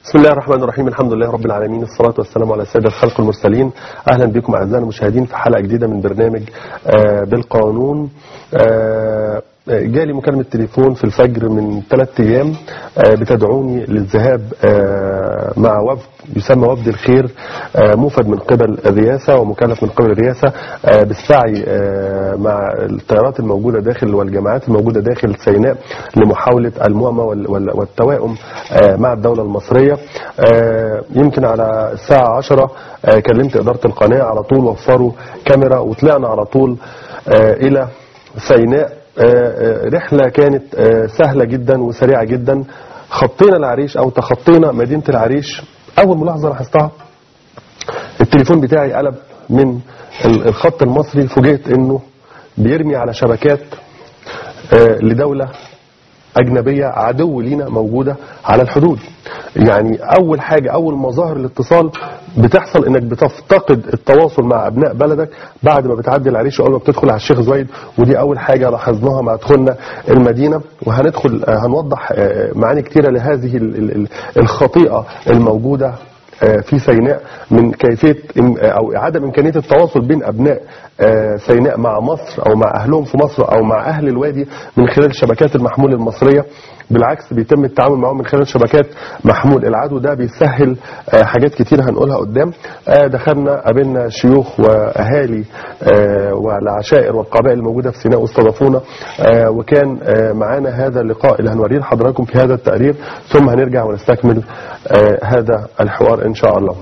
بسم الله الرحمن الرحيم الحمد لله رب العالمين الصلاة والسلام على سيد الخلق المرسلين أهلا بكم أعزائنا المشاهدين في حلقة جديدة من برنامج آه بالقانون آه جالي مكالمة تليفون في الفجر من ثلاث أيام آه بتدعوني للذهاب آه مع وفد يسمى وفد الخير آه موفد من قبل الرئاسة ومكلف من قبل الرئاسة آه بالسعي آه مع التيارات الموجودة داخل والجماعات الموجودة داخل سيناء لمحاولة المؤامة وال- وال- والتوائم آه مع الدولة المصرية آه يمكن على الساعة 10 آه كلمت إدارة القناة على طول وفروا كاميرا وطلعنا على طول آه إلى سيناء آه، آه، رحلة كانت آه، سهلة جدا وسريعة جدا خطينا العريش أو تخطينا مدينة العريش أول ملاحظة لاحظتها التليفون بتاعي قلب من ال- الخط المصري فوجئت انه بيرمي على شبكات آه، لدولة أجنبية عدو لينا موجودة على الحدود يعني أول حاجة أول مظاهر الاتصال بتحصل إنك بتفتقد التواصل مع أبناء بلدك بعد ما بتعدي العريش أول ما بتدخل على الشيخ زويد ودي أول حاجة لاحظناها مع دخولنا المدينة وهندخل آه، هنوضح آه، معاني كتيرة لهذه ال- ال- ال- الخطيئة الموجودة آه، في سيناء من كيفية إم- أو عدم إمكانية التواصل بين أبناء آه، سيناء مع مصر أو مع أهلهم في مصر أو مع أهل الوادي من خلال شبكات المحمول المصرية بالعكس بيتم التعامل معهم من خلال شبكات محمول العدو ده بيسهل آه، حاجات كتير هنقولها قدام آه، دخلنا قابلنا شيوخ وأهالي آه، والعشائر والقبائل الموجودة في سيناء واستضافونا آه، وكان آه، معانا هذا اللقاء اللي هنوريه لحضراتكم في هذا التقرير ثم هنرجع ونستكمل آه، هذا الحوار إن شاء الله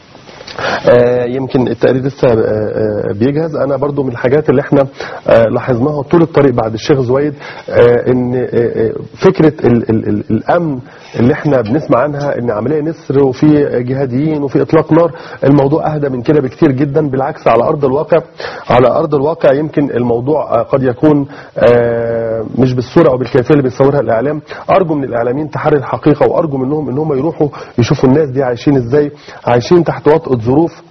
آه، يمكن التقرير لسه آه، آه، بيجهز انا برضو من الحاجات اللي احنا آه، لاحظناها طول الطريق بعد الشيخ زويد آه، ان آه، آه، فكره ال ال ال الامن اللي احنا بنسمع عنها ان عمليه نسر وفي جهاديين وفي اطلاق نار الموضوع اهدى من كده بكتير جدا بالعكس على ارض الواقع على ارض الواقع يمكن الموضوع آه، قد يكون آه، مش بالصوره او بالكيفيه اللي بيصورها الاعلام ارجو من الاعلاميين تحري الحقيقه وارجو منهم ان هم يروحوا يشوفوا الناس دي عايشين ازاي عايشين تحت وطأة ظروف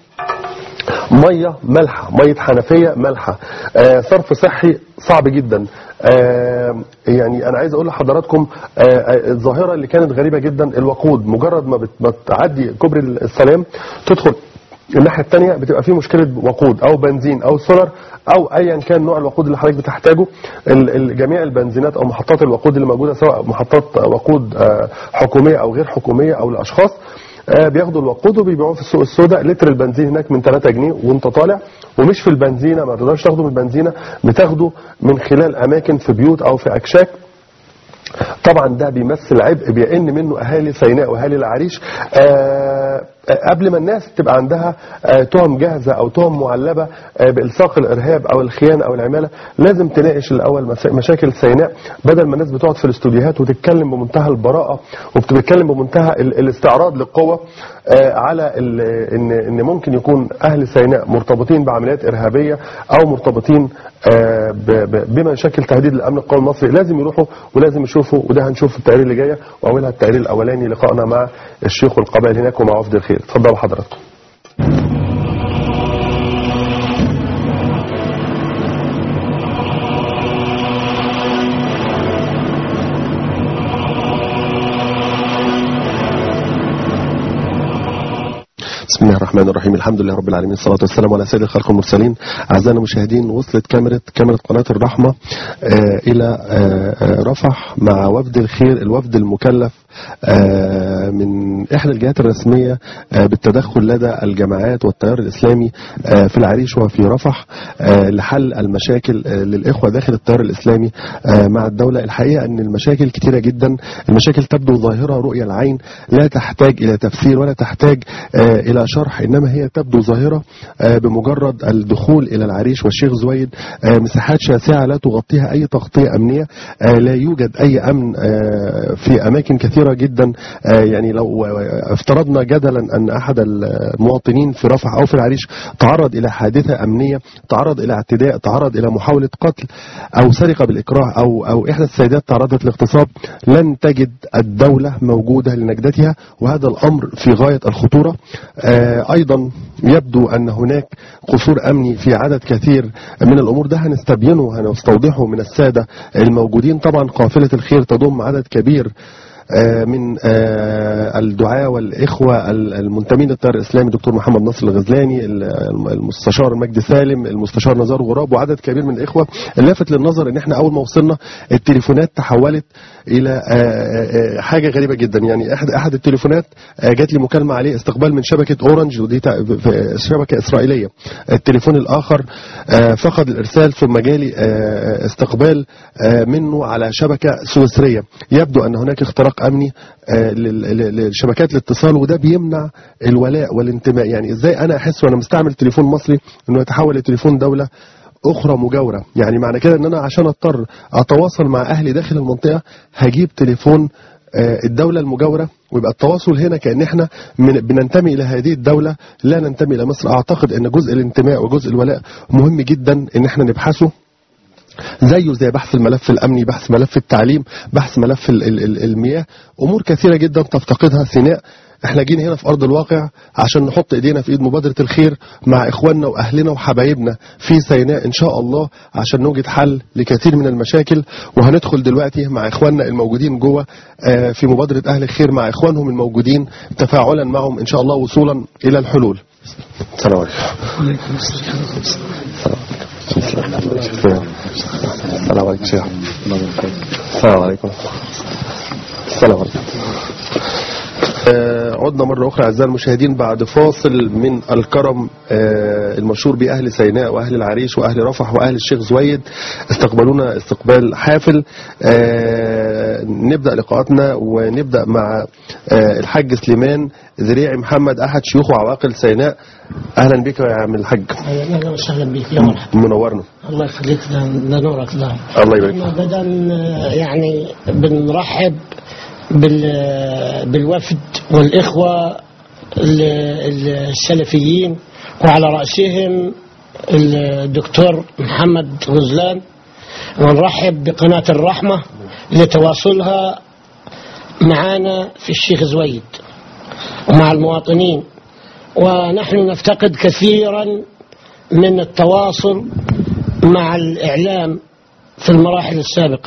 ميه مالحه ميه حنفيه مالحه آه صرف صحي صعب جدا آه يعني انا عايز اقول لحضراتكم آه آه، الظاهره اللي كانت غريبه جدا الوقود مجرد ما بت- ما بتعدي كوبري السلام تدخل الناحيه الثانيه بتبقى في مشكله وقود او بنزين او سولار او ايا كان نوع الوقود اللي حضرتك بتحتاجه ال- ال- جميع البنزينات او محطات الوقود اللي موجوده سواء محطات وقود آه، حكوميه او غير حكوميه او لاشخاص آه، بياخدوا الوقود وبيبيعوه في السوق السوداء لتر البنزين هناك من 3 جنيه وانت طالع ومش في البنزينه ما تقدرش تاخده من البنزينه بتاخده من خلال اماكن في بيوت او في اكشاك طبعا ده بيمثل عبء بيئن منه اهالي سيناء واهالي العريش آه قبل ما الناس تبقى عندها آه تهم جاهزه او تهم معلبه آه بالصاق الارهاب او الخيانه او العماله لازم تناقش الاول مس- مشاكل سيناء بدل ما الناس بتقعد في الاستوديوهات وتتكلم بمنتهى البراءه وبتتكلم بمنتهى ال- الاستعراض للقوه آه على ال- ان ان ممكن يكون اهل سيناء مرتبطين بعمليات ارهابيه او مرتبطين آه ب- ب- بمشاكل تهديد الامن القومي المصري لازم يروحوا ولازم يشوفوا وده هنشوف في التقرير اللي جايه واولها التقرير الاولاني لقائنا مع الشيخ والقبائل هناك ومع وفد الخير اتفضلوا حضراتكم بسم الله الرحمن الرحيم الحمد لله رب العالمين الصلاة والسلام على سيد الخلق المرسلين أعزائنا المشاهدين وصلت كاميرا كاميرا قناة الرحمة آه إلى آه آه رفح مع وفد الخير الوفد المكلف آه من إحدى الجهات الرسمية آه بالتدخل لدى الجماعات والتيار الإسلامي آه في العريش وفي رفح آه لحل المشاكل آه للإخوة داخل التيار الإسلامي آه مع الدولة الحقيقة أن المشاكل كتيرة جدا المشاكل تبدو ظاهرة رؤية العين لا تحتاج إلى تفسير ولا تحتاج آه إلى شرح إنما هي تبدو ظاهرة آه بمجرد الدخول إلى العريش والشيخ زويد آه مساحات شاسعة لا تغطيها أي تغطية أمنية آه لا يوجد أي أمن آه في أماكن كثيرة جدا آه يعني لو افترضنا جدلا أن أحد المواطنين في رفح أو في العريش تعرض إلى حادثة أمنية تعرض إلى اعتداء تعرض إلى محاولة قتل أو سرقة بالإكراه أو أو إحدى السيدات تعرضت لاغتصاب لن تجد الدولة موجودة لنجدتها وهذا الأمر في غاية الخطورة آه أيضا يبدو أن هناك قصور أمني في عدد كثير من الأمور ده هنستبينه وهنستوضحه من السادة الموجودين طبعا قافلة الخير تضم عدد كبير آه، من آه، الدعاة والإخوة ال- المنتمين للتيار الإسلامي دكتور محمد نصر الغزلاني ال- المستشار مجدي سالم المستشار نزار غراب وعدد كبير من الإخوة اللافت للنظر إن إحنا أول ما وصلنا التليفونات تحولت إلى آه، آه، آه، حاجة غريبة جدا يعني أحد أحد التليفونات آه، جات لي مكالمة عليه استقبال من شبكة أورنج ودي تع- في- شبكة إسرائيلية التليفون الآخر آه، فقد الإرسال ثم جالي آه، استقبال آه، منه على شبكة سويسرية يبدو أن هناك اختراق أمني آه، لل- لل- لشبكات الاتصال وده بيمنع الولاء والانتماء يعني إزاي أنا أحس وأنا مستعمل تليفون مصري أنه يتحول لتليفون دولة اخرى مجاوره يعني معنى كده ان انا عشان اضطر اتواصل مع اهلي داخل المنطقه هجيب تليفون آه، الدولة المجاورة ويبقى التواصل هنا كأن احنا من بننتمي إلى هذه الدولة لا ننتمي إلى مصر أعتقد أن جزء الانتماء وجزء الولاء مهم جدا أن احنا نبحثه زيه زي بحث الملف الأمني بحث ملف التعليم بحث ملف ال- ال- ال- المياه أمور كثيرة جدا تفتقدها سيناء احنا جينا هنا في أرض الواقع عشان نحط إيدينا في إيد مبادرة الخير مع إخواننا وأهلنا وحبايبنا في سيناء إن شاء الله عشان نوجد حل لكثير من المشاكل وهندخل دلوقتي مع إخواننا الموجودين جوه آه، في مبادرة أهل الخير مع إخوانهم الموجودين تفاعلا معهم إن شاء الله وصولا إلى الحلول السلام عليكم السلام عليكم شيخ السلام عليكم السلام عليكم آه، عدنا مرة أخرى أعزائي المشاهدين بعد فاصل من الكرم آه، المشهور بأهل سيناء وأهل العريش وأهل رفح وأهل الشيخ زويد استقبلونا استقبال حافل آه، نبدأ لقاءاتنا ونبدأ مع آه، الحاج سليمان ذريعي محمد أحد شيوخ وعواقل سيناء أهلا بك يا عم الحاج اهلا وسهلا بك يا مرحبا منورنا الله يخليك لا نورك لا الله يبارك احنا فيك بدأ يعني بنرحب بال بالوفد والإخوة ال- ال- السلفيين وعلى رأسهم الدكتور محمد غزلان ونرحب بقناة الرحمة لتواصلها معنا في الشيخ زويد ومع المواطنين ونحن نفتقد كثيرا من التواصل مع الإعلام في المراحل السابقة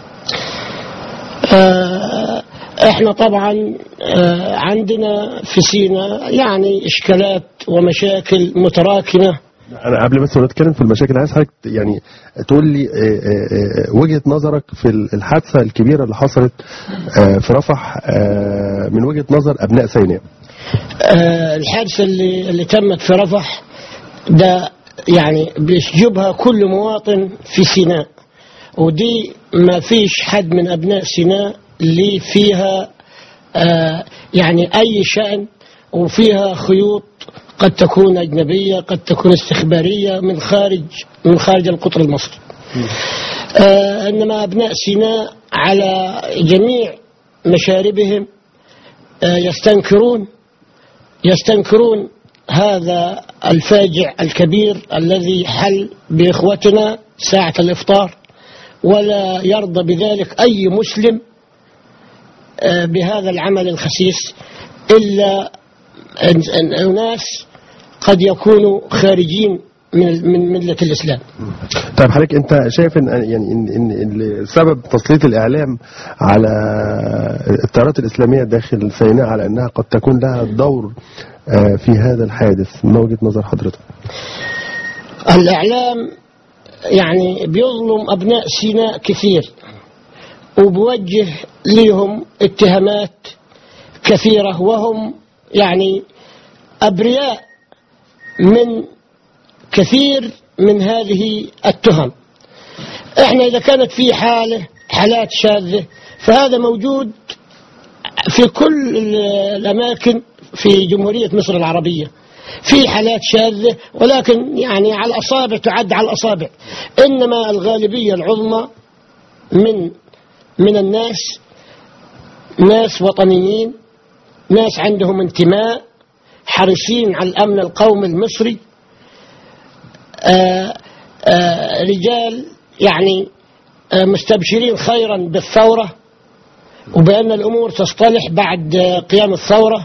آه، احنا طبعا آه، عندنا في سينا يعني اشكالات ومشاكل متراكمه انا قبل بس ما نتكلم في المشاكل عايز حضرتك يعني تقول لي آه، آه، آه، وجهه نظرك في الحادثه الكبيره اللي حصلت آه، في رفح آه، من وجهه نظر ابناء سيناء آه، الحادثه اللي اللي تمت في رفح ده يعني بيشجبها كل مواطن في سيناء ودي ما فيش حد من ابناء سيناء اللي فيها آه، يعني اي شأن وفيها خيوط قد تكون اجنبيه قد تكون استخباريه من خارج من خارج القطر المصري. آه، انما ابناء سيناء على جميع مشاربهم آه، يستنكرون يستنكرون هذا الفاجع الكبير الذي حل باخوتنا ساعه الافطار ولا يرضى بذلك اي مسلم آه، بهذا العمل الخسيس الا أن- أن- اناس قد يكونوا خارجين من من مله الاسلام. طيب حضرتك انت شايف ان يعني ان ان إن سبب تسليط الاعلام على التيارات الاسلاميه داخل سيناء على انها قد تكون لها دور آه، في هذا الحادث من وجهه نظر حضرتك الإعلام يعني بيظلم أبناء سيناء كثير وبوجه لهم اتهامات كثيرة وهم يعني أبرياء من كثير من هذه التهم احنا إذا كانت في حالة حالات شاذة فهذا موجود في كل الأماكن في جمهورية مصر العربية في حالات شاذة ولكن يعني على الأصابع تعد على الأصابع إنما الغالبية العظمى من من الناس ناس وطنيين ناس عندهم انتماء حريصين على الأمن القومي المصري آآ آآ رجال يعني آه، مستبشرين خيرا بالثورة وبأن الأمور تصطلح بعد آه، قيام الثورة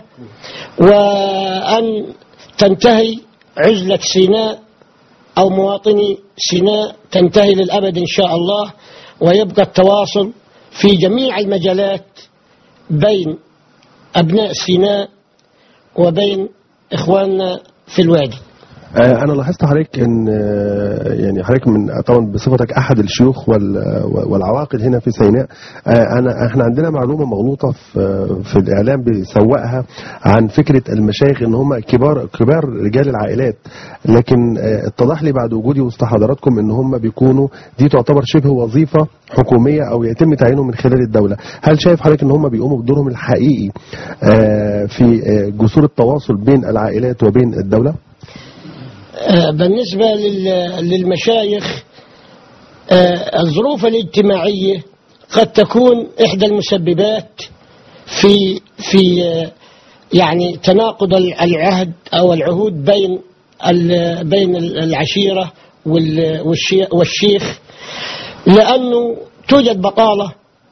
وأن تنتهي عزلة سيناء أو مواطني سيناء تنتهي للأبد إن شاء الله ويبقى التواصل في جميع المجالات بين أبناء سيناء وبين إخواننا في الوادي آه، انا لاحظت حضرتك ان آه، يعني حضرتك من طبعا بصفتك احد الشيوخ وال- والعواقل هنا في سيناء آه، انا احنا عندنا معلومه مغلوطه في في الاعلام بيسوقها عن فكره المشايخ ان هم كبار كبار رجال العائلات لكن آه، اتضح لي بعد وجودي وسط حضراتكم ان هم بيكونوا دي تعتبر شبه وظيفه حكوميه او يتم تعيينهم من خلال الدوله هل شايف حضرتك ان هم بيقوموا بدورهم الحقيقي آه، في آه، جسور التواصل بين العائلات وبين الدوله آه، بالنسبة لل- للمشايخ آه، الظروف الاجتماعية قد تكون إحدى المسببات في في آه، يعني تناقض العهد أو العهود بين ال- بين العشيرة وال- والشي- والشيخ لأنه توجد بطالة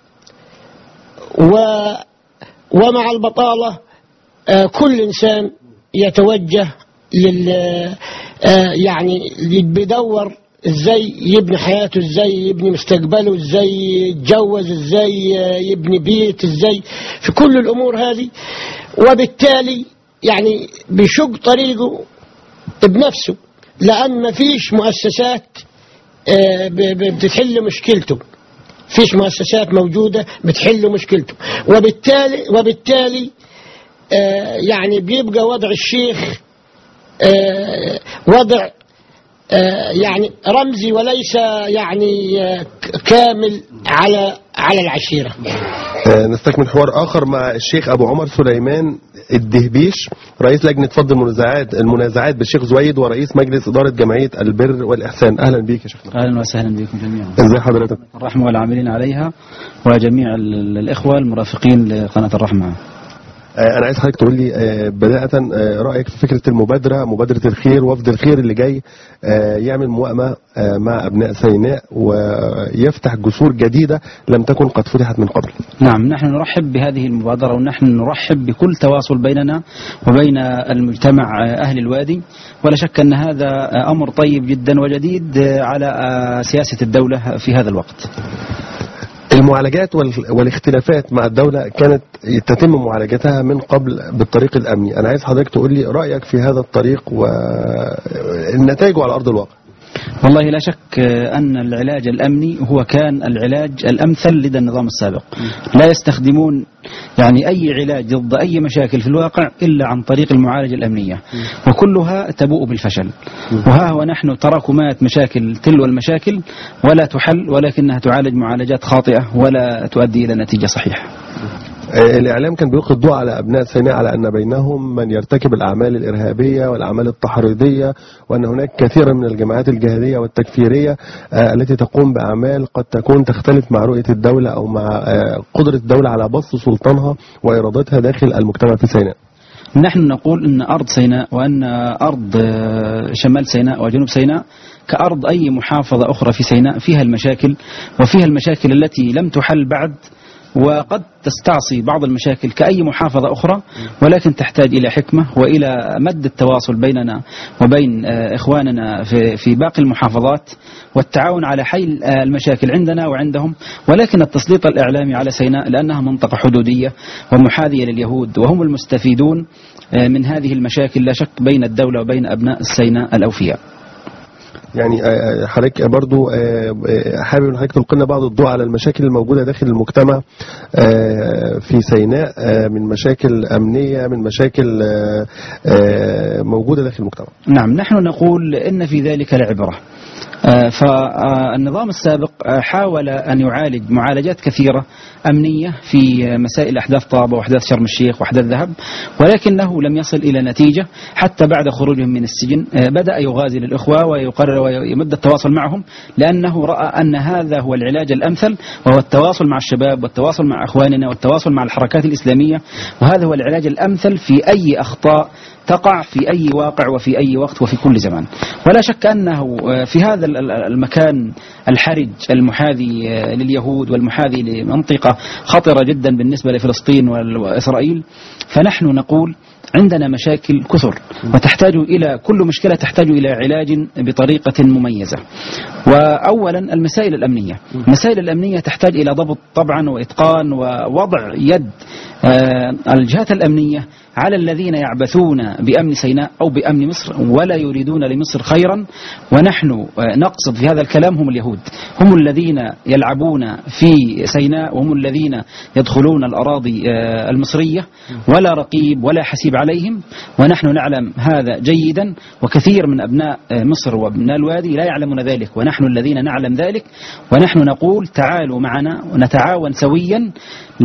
و ومع البطالة آه، كل إنسان يتوجه لل آه، يعني بيدور ازاي يبني حياته ازاي يبني مستقبله ازاي يتجوز ازاي آه، يبني بيت ازاي في كل الامور هذه وبالتالي يعني بيشق طريقه بنفسه لان ما فيش مؤسسات آه، ب- ب- بتحل مشكلته فيش مؤسسات موجودة بتحل مشكلته وبالتالي وبالتالي آه، يعني بيبقى وضع الشيخ آه، وضع آه، يعني رمزي وليس يعني آه، ك- كامل على على العشيرة آه، نستكمل حوار اخر مع الشيخ ابو عمر سليمان الدهبيش رئيس لجنه فض المنازعات المنازعات بالشيخ زويد ورئيس مجلس اداره جمعيه البر والاحسان اهلا بيك يا شيخنا اهلا وسهلا بكم جميعا ازي حضرتك الرحمه والعاملين عليها وجميع ال- الاخوه المرافقين لقناه الرحمه آه، انا عايز حضرتك تقول لي آه، بدايه آه، رايك في فكره المبادره مبادره الخير وفد الخير اللي جاي آه، يعمل موائمه آه، مع ابناء سيناء ويفتح جسور جديده لم تكن قد فتحت من قبل نعم نحن نرحب بهذه المبادره ونحن نرحب بكل تواصل بيننا وبين المجتمع اهل الوادي ولا شك ان هذا امر طيب جدا وجديد على سياسه الدوله في هذا الوقت المعالجات وال- والاختلافات مع الدولة كانت تتم معالجتها من قبل بالطريق الأمني أنا عايز حضرتك تقول لي رأيك في هذا الطريق ونتائجه على أرض الواقع والله لا شك أن العلاج الأمني هو كان العلاج الأمثل لدى النظام السابق لا يستخدمون يعني أي علاج ضد أي مشاكل في الواقع إلا عن طريق المعالجة الأمنية وكلها تبوء بالفشل وها هو نحن تراكمات مشاكل تلو المشاكل ولا تحل ولكنها تعالج معالجات خاطئة ولا تؤدي إلى نتيجة صحيحة آه، الإعلام كان بيلقي الضوء على أبناء سيناء على أن بينهم من يرتكب الأعمال الإرهابية والأعمال التحريضية وأن هناك كثيرا من الجماعات الجهادية والتكفيرية آه، التي تقوم بأعمال قد تكون تختلف مع رؤية الدولة أو مع آه، قدرة الدولة على بسط سلطانها وإرادتها داخل المجتمع في سيناء نحن نقول أن أرض سيناء وأن أرض آه، شمال سيناء وجنوب سيناء كأرض أي محافظة أخرى في سيناء فيها المشاكل وفيها المشاكل التي لم تحل بعد وقد تستعصي بعض المشاكل كأي محافظة أخرى ولكن تحتاج إلى حكمة وإلى مد التواصل بيننا وبين آه، إخواننا في, في باقي المحافظات والتعاون على حل آه، المشاكل عندنا وعندهم ولكن التسليط الإعلامي على سيناء لأنها منطقة حدودية ومحاذية لليهود وهم المستفيدون آه، من هذه المشاكل لا شك بين الدولة وبين أبناء السيناء الأوفياء يعني آه، حضرتك برضو آه، آه، حابب ان حضرتك تلقي لنا بعض الضوء على المشاكل الموجوده داخل المجتمع آه، في سيناء آه، من مشاكل امنيه من مشاكل آه، آه، موجوده داخل المجتمع نعم نحن نقول إن في ذلك لعبرة آه، فالنظام السابق آه، حاول أن يعالج معالجات كثيرة أمنية في آه، مسائل أحداث طابة وأحداث شرم الشيخ وأحداث ذهب ولكنه لم يصل إلى نتيجة حتى بعد خروجهم من السجن آه، بدأ يغازل الإخوة ويقرر ويمد التواصل معهم لأنه رأى أن هذا هو العلاج الأمثل وهو التواصل مع الشباب والتواصل مع أخواننا والتواصل مع الحركات الإسلامية وهذا هو العلاج الأمثل في أي أخطاء تقع في أي واقع وفي أي وقت وفي كل زمان ولا شك أنه آه، في هذا ال- ال- المكان الحرج المحاذي آه، لليهود والمحاذي لمنطقة خطرة جدا بالنسبة لفلسطين وال- وإسرائيل فنحن نقول عندنا مشاكل كثر وتحتاج إلى كل مشكلة تحتاج إلى علاج بطريقة مميزة وأولا المسائل الأمنية المسائل الأمنية تحتاج إلى ضبط طبعا وإتقان ووضع يد آه، الجهات الأمنية على الذين يعبثون بأمن سيناء أو بأمن مصر ولا يريدون لمصر خيرا ونحن آه، نقصد في هذا الكلام هم اليهود هم الذين يلعبون في سيناء وهم الذين يدخلون الأراضي آه، المصرية ولا رقيب ولا حسيب عليهم ونحن نعلم هذا جيدا وكثير من أبناء آه، مصر وابناء الوادي لا يعلمون ذلك ونحن الذين نعلم ذلك ونحن نقول تعالوا معنا ونتعاون سويا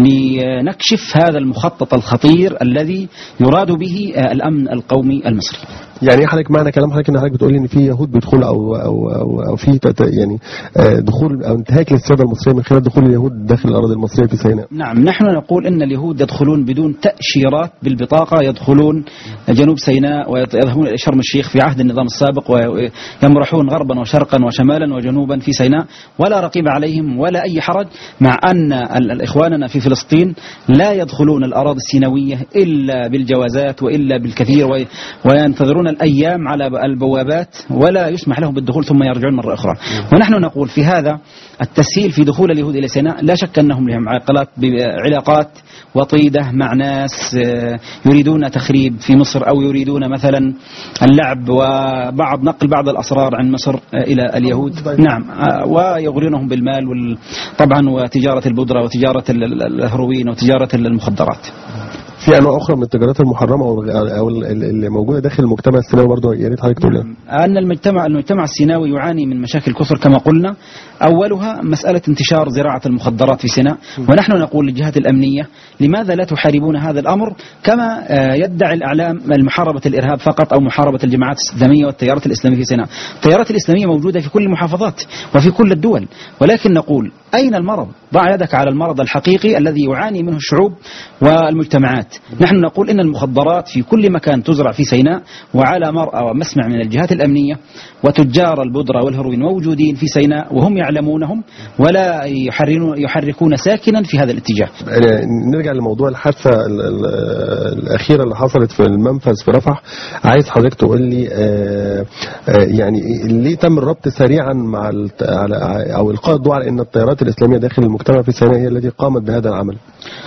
لنكشف هذا المخطط الخطير الذي يراد به آه، الأمن القومي المصري يعني ايه حضرتك معنى كلام حضرتك ان حضرتك بتقول ان في يهود بيدخلوا او او او, أو في تت- يعني آه، دخول او انتهاك للسياده المصريه من خلال دخول اليهود داخل الاراضي المصريه في سيناء نعم نحن نقول ان اليهود يدخلون بدون تأشيرات بالبطاقة يدخلون جنوب سيناء ويذهبون الى شرم الشيخ في عهد النظام السابق ويمرحون غربا وشرقا وشمالا وجنوبا في سيناء ولا رقيب عليهم ولا اي حرج مع ان ال- ال- اخواننا في فلسطين لا يدخلون الاراضي السيناويه الا بالجوازات والا بالكثير وي- وينتظرون الايام على البوابات ولا يسمح لهم بالدخول ثم يرجعون مره اخرى ونحن نقول في هذا التسهيل في دخول اليهود الى سيناء لا شك انهم لهم علاقات علاقات وطيده مع ناس آه، يريدون تخريب في مصر او يريدون مثلا اللعب وبعض نقل بعض الاسرار عن مصر آه، الى اليهود نعم آه، ويغرونهم بالمال وال- طبعا وتجاره البودره وتجاره ال- ال- الهروين وتجاره المخدرات في انواع اخرى من التجارات المحرمه او او ال- ال- اللي موجوده داخل المجتمع السيناوي برضه يا ريت حضرتك تقول لنا أن المجتمع المجتمع السيناوي يعاني من مشاكل كثر كما قلنا أولها مسألة انتشار زراعة المخدرات في سيناء ونحن نقول للجهات الأمنية لماذا لا تحاربون هذا الأمر كما آه، يدعي الإعلام محاربة الإرهاب فقط أو محاربة الجماعات الإسلامية والتيارات الإسلامية في سيناء التيارات الإسلامية موجودة في كل المحافظات وفي كل الدول ولكن نقول أين المرض ضع يدك على المرض الحقيقي الذي يعاني منه الشعوب والمجتمعات نحن نقول إن المخدرات في كل مكان تزرع في سيناء وعلى مرأى ومسمع من الجهات الأمنية وتجار البودرة والهروين موجودين في سيناء وهم يعلمونهم ولا يحررون- يحركون ساكنا في هذا الاتجاه يعني نرجع لموضوع الحادثه ال- ال- الاخيره اللي حصلت في المنفذ في رفح عايز حضرتك تقول لي آه، آه، يعني إيه- ليه تم الربط سريعا مع الت- على او القاء الضوء على ان التيارات الاسلاميه داخل المجتمع في سيناء هي التي قامت بهذا العمل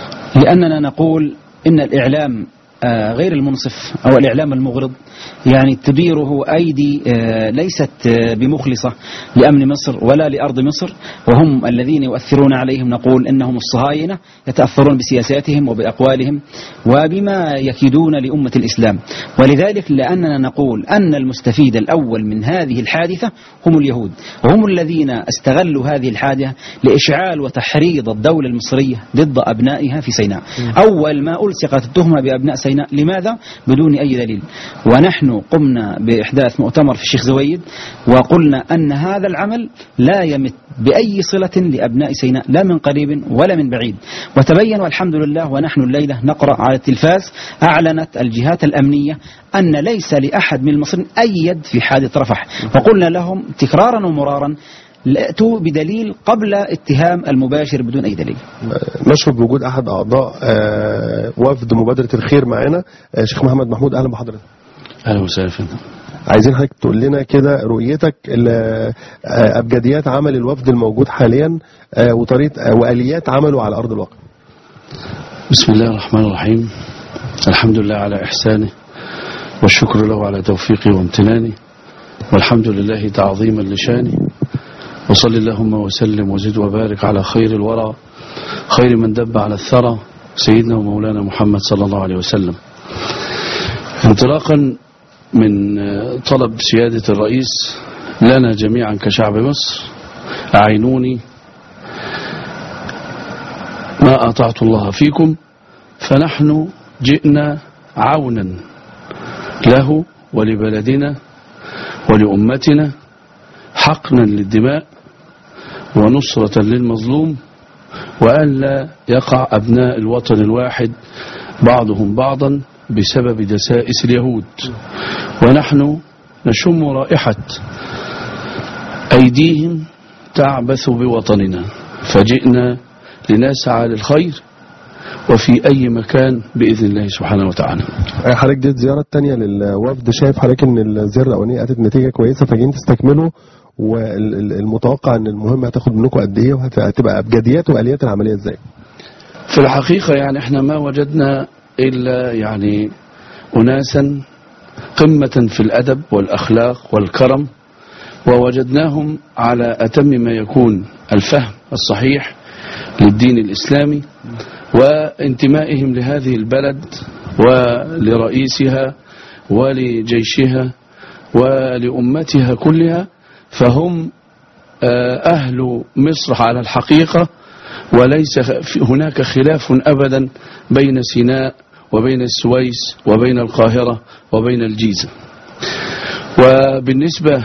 لأننا نقول إن الإعلام آه، غير المنصف أو الإعلام المغرض يعني تديره أيدي آه، ليست آه، بمخلصة لأمن مصر ولا لأرض مصر وهم الذين يؤثرون عليهم نقول إنهم الصهاينة يتأثرون بسياساتهم وبأقوالهم وبما يكيدون لأمة الإسلام ولذلك لأننا نقول أن المستفيد الأول من هذه الحادثة هم اليهود وهم الذين استغلوا هذه الحادثة لإشعال وتحريض الدولة المصرية ضد أبنائها في سيناء أول ما ألصقت التهمة بأبناء سيناء لماذا؟ بدون أي دليل ونحن قمنا بإحداث مؤتمر في الشيخ زويد وقلنا أن هذا العمل لا يمت بأي صلة لأبناء سيناء لا من قريب ولا من بعيد وتبين والحمد لله ونحن الليلة نقرأ على التلفاز أعلنت الجهات الأمنية أن ليس لأحد من المصريين أي يد في حادث رفح وقلنا لهم تكرارا ومرارا ائتوا بدليل قبل اتهام المباشر بدون أي دليل نشرب بوجود احد اعضاء آه، وفد مبادره الخير معانا آه، شيخ محمد محمود اهلا بحضرتك اهلا وسهلا فندم عايزين حضرتك تقول لنا كده رؤيتك لابجديات عمل الوفد الموجود حاليا آه، وطريقه آه، واليات عمله على ارض الواقع بسم الله الرحمن الرحيم الحمد لله على إحسانه والشكر له على توفيقه وامتنانه والحمد لله تعظيما لشانه وصل اللهم وسلم وزد وبارك على خير الورى خير من دب على الثرى سيدنا ومولانا محمد صلى الله عليه وسلم انطلاقا من طلب سيادة الرئيس لنا جميعا كشعب مصر أعينوني ما أطعت الله فيكم فنحن جئنا عونا له ولبلدنا ولأمتنا حقنا للدماء ونصرة للمظلوم وألا يقع أبناء الوطن الواحد بعضهم بعضا بسبب دسائس اليهود ونحن نشم رائحة أيديهم تعبث بوطننا فجئنا لنسعى للخير وفي أي مكان بإذن الله سبحانه وتعالى آه، حضرتك دي الزيارة التانية للوفد شايف حضرتك ان الزيارة الأولانية أتت نتيجة كويسة فجايين تستكملوا والمتوقع ان المهمة هتاخد منكم قد ايه وهتبقى أبجديات وآليات العملية ازاي؟ في الحقيقة يعني احنا ما وجدنا إلا يعني أناسا قمة في الأدب والأخلاق والكرم ووجدناهم على أتم ما يكون الفهم الصحيح للدين الإسلامي وانتمائهم لهذه البلد ولرئيسها ولجيشها ولأمتها كلها فهم آه، أهل مصر على الحقيقة وليس هناك خلاف أبدا بين سيناء وبين السويس وبين القاهرة وبين الجيزة وبالنسبة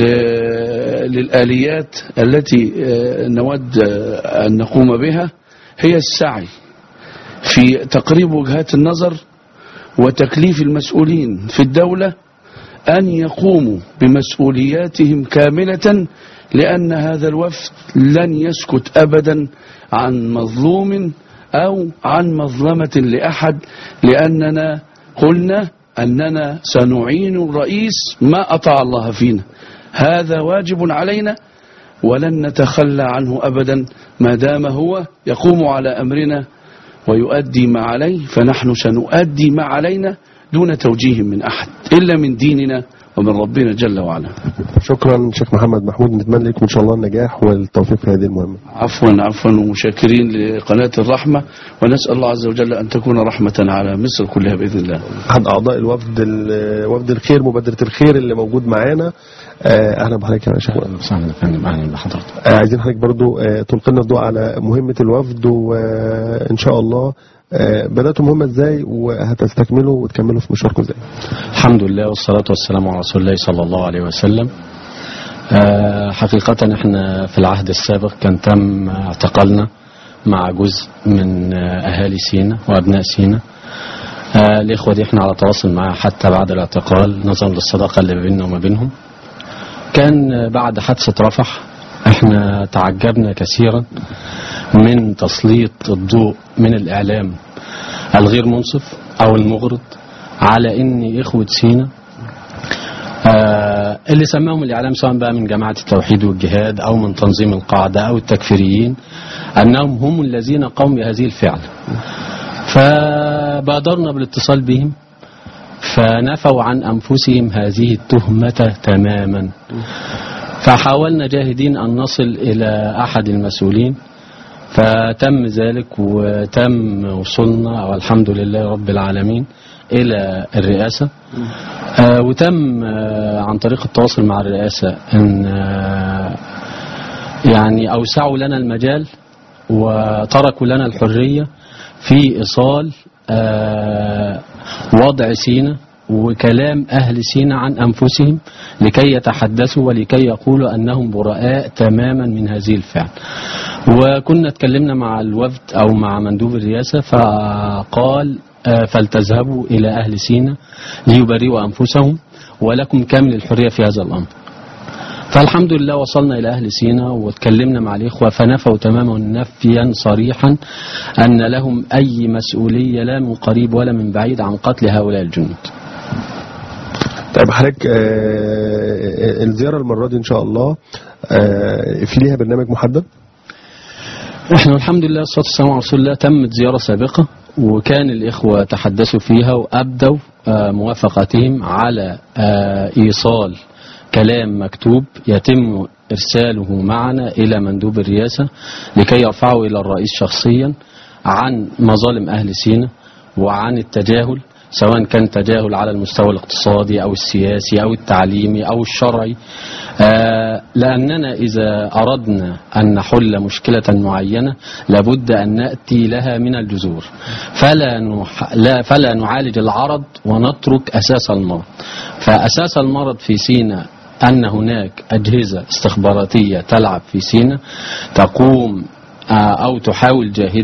للآليات التي آه، نود آه، أن نقوم بها هي السعي في تقريب وجهات النظر وتكليف المسؤولين في الدولة أن يقوموا بمسؤولياتهم كاملة لأن هذا الوفد لن يسكت أبدا عن مظلوم أو عن مظلمة لأحد لأننا قلنا أننا سنعين الرئيس ما أطاع الله فينا هذا واجب علينا ولن نتخلى عنه أبدا ما دام هو يقوم على أمرنا ويؤدي ما عليه فنحن سنؤدي ما علينا دون توجيه من أحد إلا من ديننا ومن ربنا جل وعلا شكرا شيخ محمد محمود نتمنى لكم ان شاء الله النجاح والتوفيق في هذه المهمه عفوا عفوا ومشاكرين لقناة الرحمة ونسأل الله عز وجل أن تكون رحمة على مصر كلها بإذن الله احد اعضاء الوفد ال- وفد الخير مبادره الخير اللي موجود معانا آه، اهلا بحضرتك يا شيخ وسهلا يا فندم اهلا بحضرتك آه، عايزين حضرتك برضو آه، تلقي لنا الضوء على مهمه الوفد وان شاء الله آه، بداتوا مهمه ازاي وهتستكملوا وتكملوا في مشواركم ازاي الحمد لله والصلاة والسلام على رسول الله صلى الله عليه وسلم آه، حقيقة احنا في العهد السابق كان تم اعتقالنا مع جزء من آه، أهالي سينا وأبناء سينا آه، الإخوة دي احنا على تواصل معها حتى بعد الاعتقال نظرا للصداقة اللي بيننا وما بينهم كان آه، بعد حادثة رفح احنا تعجبنا كثيرا من تسليط الضوء من الإعلام الغير منصف أو المغرض على ان اخوة سينا آه اللي سماهم الاعلام سواء بقى من جماعة التوحيد والجهاد او من تنظيم القاعدة او التكفيريين انهم هم الذين قاموا بهذه الفعل فبادرنا بالاتصال بهم فنفوا عن انفسهم هذه التهمة تماما فحاولنا جاهدين ان نصل الى احد المسؤولين فتم ذلك وتم وصلنا والحمد لله رب العالمين إلى الرئاسة آه وتم آه عن طريق التواصل مع الرئاسة أن آه يعني أوسعوا لنا المجال وتركوا لنا الحرية في إيصال آه وضع سينا وكلام أهل سينا عن أنفسهم لكي يتحدثوا ولكي يقولوا أنهم براء تماما من هذه الفعل وكنا اتكلمنا مع الوفد أو مع مندوب الرئاسة فقال آه، فلتذهبوا إلى أهل سينا ليبرئوا أنفسهم ولكم كامل الحرية في هذا الأمر فالحمد لله وصلنا إلى أهل سينا واتكلمنا مع الإخوة فنفوا تماما نفيا صريحا أن لهم أي مسؤولية لا من قريب ولا من بعيد عن قتل هؤلاء الجنود طيب حضرتك آه، الزياره المره دي ان شاء الله آه، في ليها برنامج محدد احنا الحمد لله والصلاة والسلام على رسول الله تمت زيارة سابقة وكان الإخوة تحدثوا فيها وأبدوا آه، موافقتهم على آه، إيصال كلام مكتوب يتم إرساله معنا إلى مندوب الرئاسة لكي يرفعه إلى الرئيس شخصيا عن مظالم أهل سينا وعن التجاهل سواء كان تجاهل على المستوى الاقتصادي أو السياسي أو التعليمي أو الشرعي آه، لأننا إذا أردنا أن نحل مشكلة معينة لابد أن نأتي لها من الجذور فلا, نح... لا فلا نعالج العرض ونترك أساس المرض فأساس المرض في سينا أن هناك أجهزة استخباراتية تلعب في سينا تقوم آه، أو تحاول جاهدة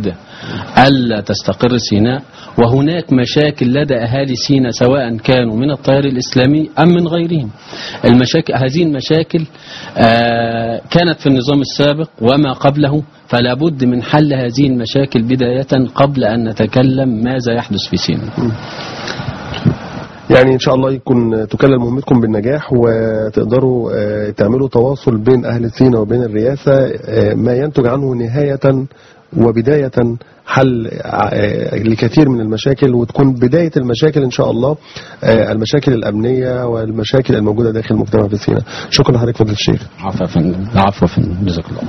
ألا تستقر سيناء وهناك مشاكل لدى أهالي سيناء سواء كانوا من التيار الإسلامي أم من غيرهم المشاكل هذه المشاكل آه، كانت في النظام السابق وما قبله فلا بد من حل هذه المشاكل بداية قبل أن نتكلم ماذا يحدث في سيناء يعني ان شاء الله يكون تكلل مهمتكم بالنجاح وتقدروا آه، تعملوا تواصل بين اهل سينا وبين الرئاسه آه، ما ينتج عنه نهايه وبدايه حل آه، لكثير من المشاكل وتكون بدايه المشاكل ان شاء الله آه، المشاكل الامنيه والمشاكل الموجوده داخل المجتمع في سينا شكرا لحضرتك فضيله الشيخ عفوا يا فندم عفوا يا فندم جزاك الله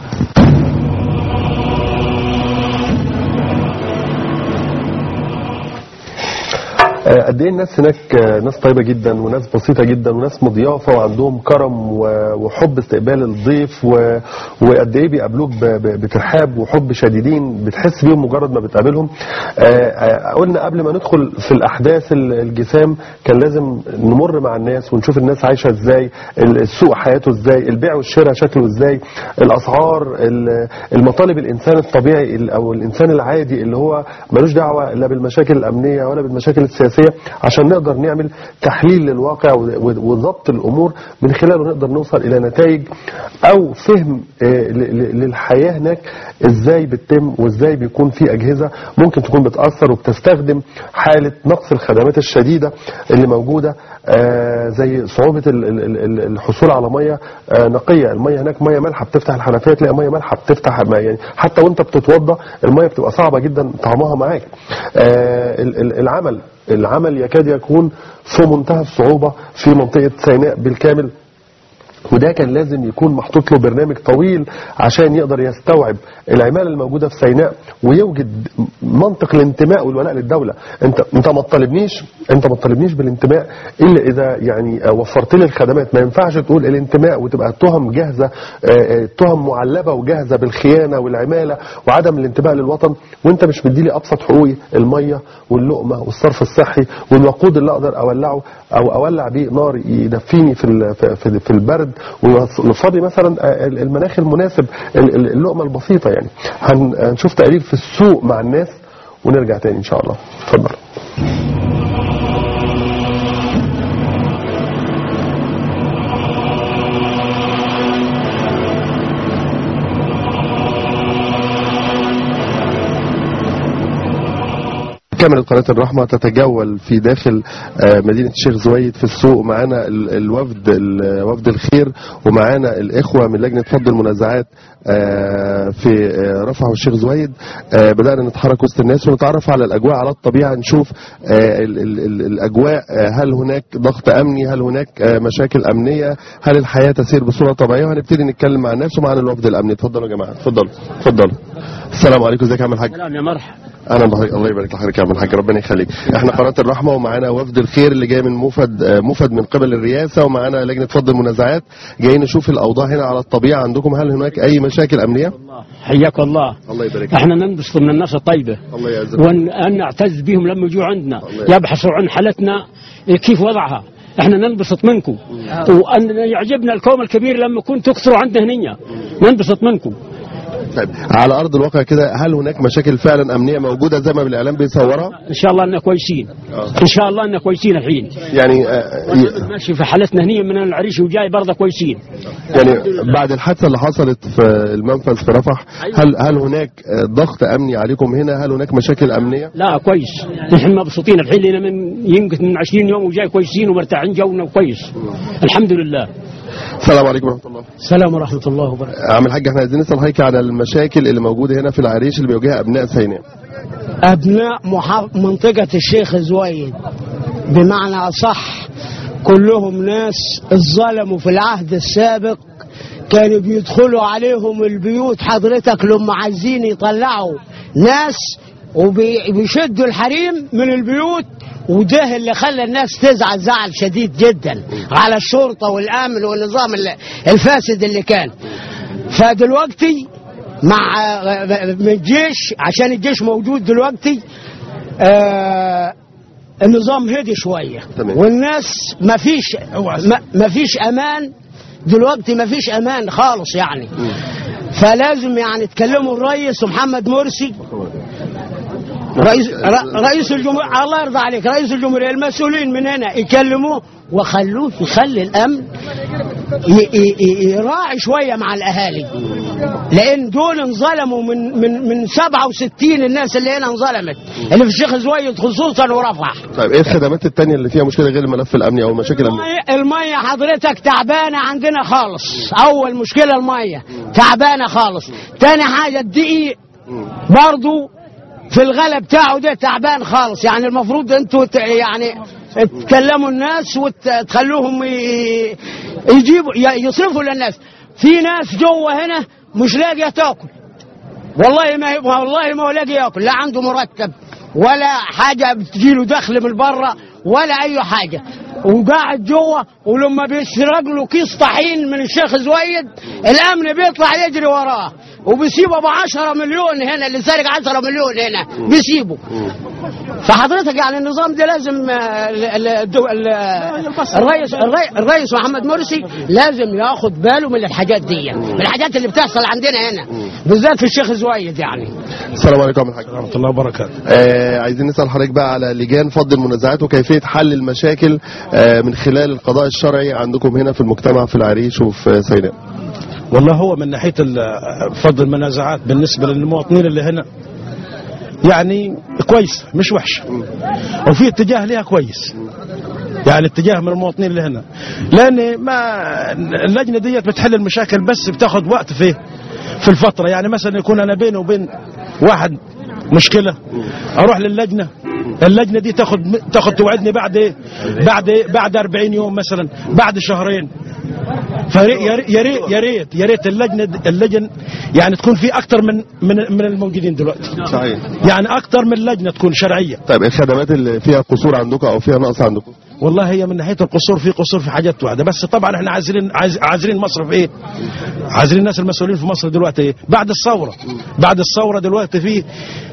آه، قد ايه الناس هناك آه، ناس طيبه جدا وناس بسيطه جدا وناس مضيافه وعندهم كرم و- وحب استقبال الضيف و- وقد ايه بيقابلوك ب- ب- بترحاب وحب شديدين بتحس بيهم مجرد ما بتقابلهم آه، آه، قلنا قبل ما ندخل في الاحداث ال- الجسام كان لازم نمر مع الناس ونشوف الناس عايشه ازاي ال- السوق حياته ازاي البيع والشراء شكله ازاي الاسعار ال- المطالب الانسان الطبيعي ال- او الانسان العادي اللي هو ملوش دعوه لا بالمشاكل الامنيه ولا بالمشاكل السياسيه عشان نقدر نعمل تحليل للواقع و- و- وضبط الامور من خلاله نقدر نوصل الى نتائج او فهم آه، ل- ل- للحياه هناك ازاي بتتم وازاي بيكون في اجهزه ممكن تكون بتاثر وبتستخدم حاله نقص الخدمات الشديده اللي موجوده آه، زي صعوبه ال- ال- ال- ال- الحصول على ميه آه، نقيه الميه هناك ميه مالحه بتفتح الحنفيه تلاقي ميه مالحه بتفتح ما يعني حتى وانت بتتوضى الميه بتبقى صعبه جدا طعمها معاك آه، ال- ال- العمل العمل يكاد يكون في منتهى الصعوبه في منطقه سيناء بالكامل وده كان لازم يكون محطوط له برنامج طويل عشان يقدر يستوعب العماله الموجوده في سيناء ويوجد منطق الانتماء والولاء للدوله انت انت ما تطالبنيش انت ما تطالبنيش بالانتماء الا اذا يعني وفرت لي الخدمات ما ينفعش تقول الانتماء وتبقى التهم جاهزه آه، آه، تهم معلبه وجاهزه بالخيانه والعماله وعدم الانتماء للوطن وانت مش مديلي ابسط حقوقي الميه واللقمه والصرف الصحي والوقود اللي اقدر اولعه او اولع بيه نار يدفيني في ال- في- في في البرد ويوفر لي مثلا آه، المناخ المناسب ال- ال- اللقمه البسيطه يعني هن- هنشوف تقرير في السوق مع الناس ونرجع تاني ان شاء الله اتفضل كاميرا قناة الرحمة تتجول في داخل آه، مدينة الشيخ زويد في السوق معانا ال- الوفد ال- وفد الخير ومعانا الإخوة من لجنة فض المنازعات آه، في آه، رفح والشيخ زويد آه، بدأنا نتحرك وسط الناس ونتعرف على الأجواء على الطبيعة نشوف آه، ال- ال- ال- الأجواء آه، هل هناك ضغط أمني هل هناك آه، مشاكل أمنية هل الحياة تسير بصورة طبيعية وهنبتدي نتكلم مع الناس ومعانا الوفد الأمني اتفضلوا يا جماعة اتفضلوا اتفضلوا السلام عليكم ازيك يا عم الحاج سلام يا مرحبا اهلا بحضرتك الله يبارك لحضرتك يا عم الحاج ربنا يخليك احنا قناه الرحمه ومعانا وفد الخير اللي جاي من مفد آه، مفد من قبل الرئاسه ومعانا لجنه فض المنازعات جايين نشوف الاوضاع هنا على الطبيعه عندكم هل هناك اي مشاكل امنيه الله حياك الله الله يبارك فيك. احنا ننبسط من الناس الطيبه الله يعزك وان نعتز بهم لما يجوا عندنا الله يبحثوا عن حالتنا كيف وضعها احنا ننبسط منكم وان يعجبنا الكوم الكبير لما كنتوا تكثروا عندنا هنية ننبسط منكم طيب على ارض الواقع كده هل هناك مشاكل فعلا امنيه موجوده زي ما بالاعلام بيصورها ان شاء الله اننا كويسين ان شاء الله اننا كويسين الحين يعني آه، ي- ماشي في حالتنا هنية من العريش وجاي برضه كويسين يعني بعد الحادثه اللي حصلت في المنفذ في رفح هل هل هناك آه، ضغط امني عليكم هنا هل هناك مشاكل امنيه لا كويس نحن مبسوطين الحين لنا من يمكن من 20 يوم وجاي كويسين ومرتاحين جونا كويس الحمد لله السلام عليكم ورحمه الله السلام ورحمة الله وبركاته عم الحاج احنا عايزين نسال حضرتك على المشاكل اللي موجوده هنا في العريش اللي بيواجهها ابناء سيناء أبناء محا- منطقة الشيخ زويد بمعنى أصح كلهم ناس اتظلموا في العهد السابق كانوا بيدخلوا عليهم البيوت حضرتك لما عايزين يطلعوا ناس وبيشدوا الحريم من البيوت وده اللي خلى الناس تزعل زعل شديد جدا على الشرطة والأمن والنظام ال- الفاسد اللي كان فدلوقتي مع من الجيش عشان الجيش موجود دلوقتي آه النظام هدي شويه تمام. والناس ما فيش ما- ما فيش امان دلوقتي ما فيش امان خالص يعني فلازم يعني تكلموا الرئيس ومحمد مرسي رئيس ر- رئيس الجمهورية الله يرضى عليك رئيس الجمهورية المسؤولين من هنا يكلموه وخلوه يخلي الأمن ي- ي- ي- يراعي شوية مع الأهالي لأن دول انظلموا من من من 67 الناس اللي هنا انظلمت اللي في الشيخ زويد خصوصا ورفح طيب ايه الخدمات التانية اللي فيها مشكلة غير الملف الامني او المشاكل الامنية المية- المية حضرتك تعبانة عندنا خالص أول مشكلة المية تعبانة خالص تاني حاجة الدقيق برضو في الغلا بتاعه ده تعبان خالص يعني المفروض انتوا ت- يعني تكلموا الناس وتخلوهم ي- يجيبوا ي- يصرفوا للناس في ناس جوه هنا مش لاقيه تاكل والله ما والله ما هو لاقي ياكل لا عنده مرتب ولا حاجه بتجيله دخل من بره ولا اي حاجه وقاعد جوه ولما بيسرق له كيس طحين من الشيخ زويد الامن بيطلع يجري وراه وبيسيبه ب 10 مليون هنا اللي سارق 10 مليون هنا بيسيبه فحضرتك يعني النظام ده لازم آه، ال- ال- الدو- ال- الرئيس الرئي- الرئيس محمد مرسي لازم ياخد باله من الحاجات دي من الحاجات اللي بتحصل عندنا هنا بالذات في الشيخ زويد يعني السلام عليكم ورحمة الله ورحمة الله وبركاته آه عايزين نسأل حضرتك بقى على لجان فض المنازعات وكيفية حل المشاكل آه من خلال القضاء الشرعي عندكم هنا في المجتمع في العريش وفي سيناء والله هو من ناحية ال- فض المنازعات بالنسبة للمواطنين اللي هنا يعني كويس مش وحش وفي اتجاه ليها كويس يعني اتجاه من المواطنين اللي هنا لان ما اللجنه ديت بتحل المشاكل بس بتاخد وقت في في الفتره يعني مثلا يكون انا بيني وبين واحد مشكله اروح للجنه اللجنه دي تاخد تاخد توعدني بعد ايه بعد إيه؟ بعد 40 يوم مثلا بعد شهرين فري- يا ريت يا ريت يا ريت يا ريت اللجنه اللجن يعني تكون في اكثر من من من الموجودين دلوقتي صحيح يعني اكثر من لجنه تكون شرعيه طيب الخدمات اللي فيها قصور عندكم او فيها نقص عندكم والله هي من ناحيه القصور في قصور في حاجات واحده بس طبعا احنا عايزين عايز- عايزين مصر في ايه؟ عايزين الناس المسؤولين في مصر دلوقتي ايه؟ بعد الثوره بعد الثوره دلوقتي في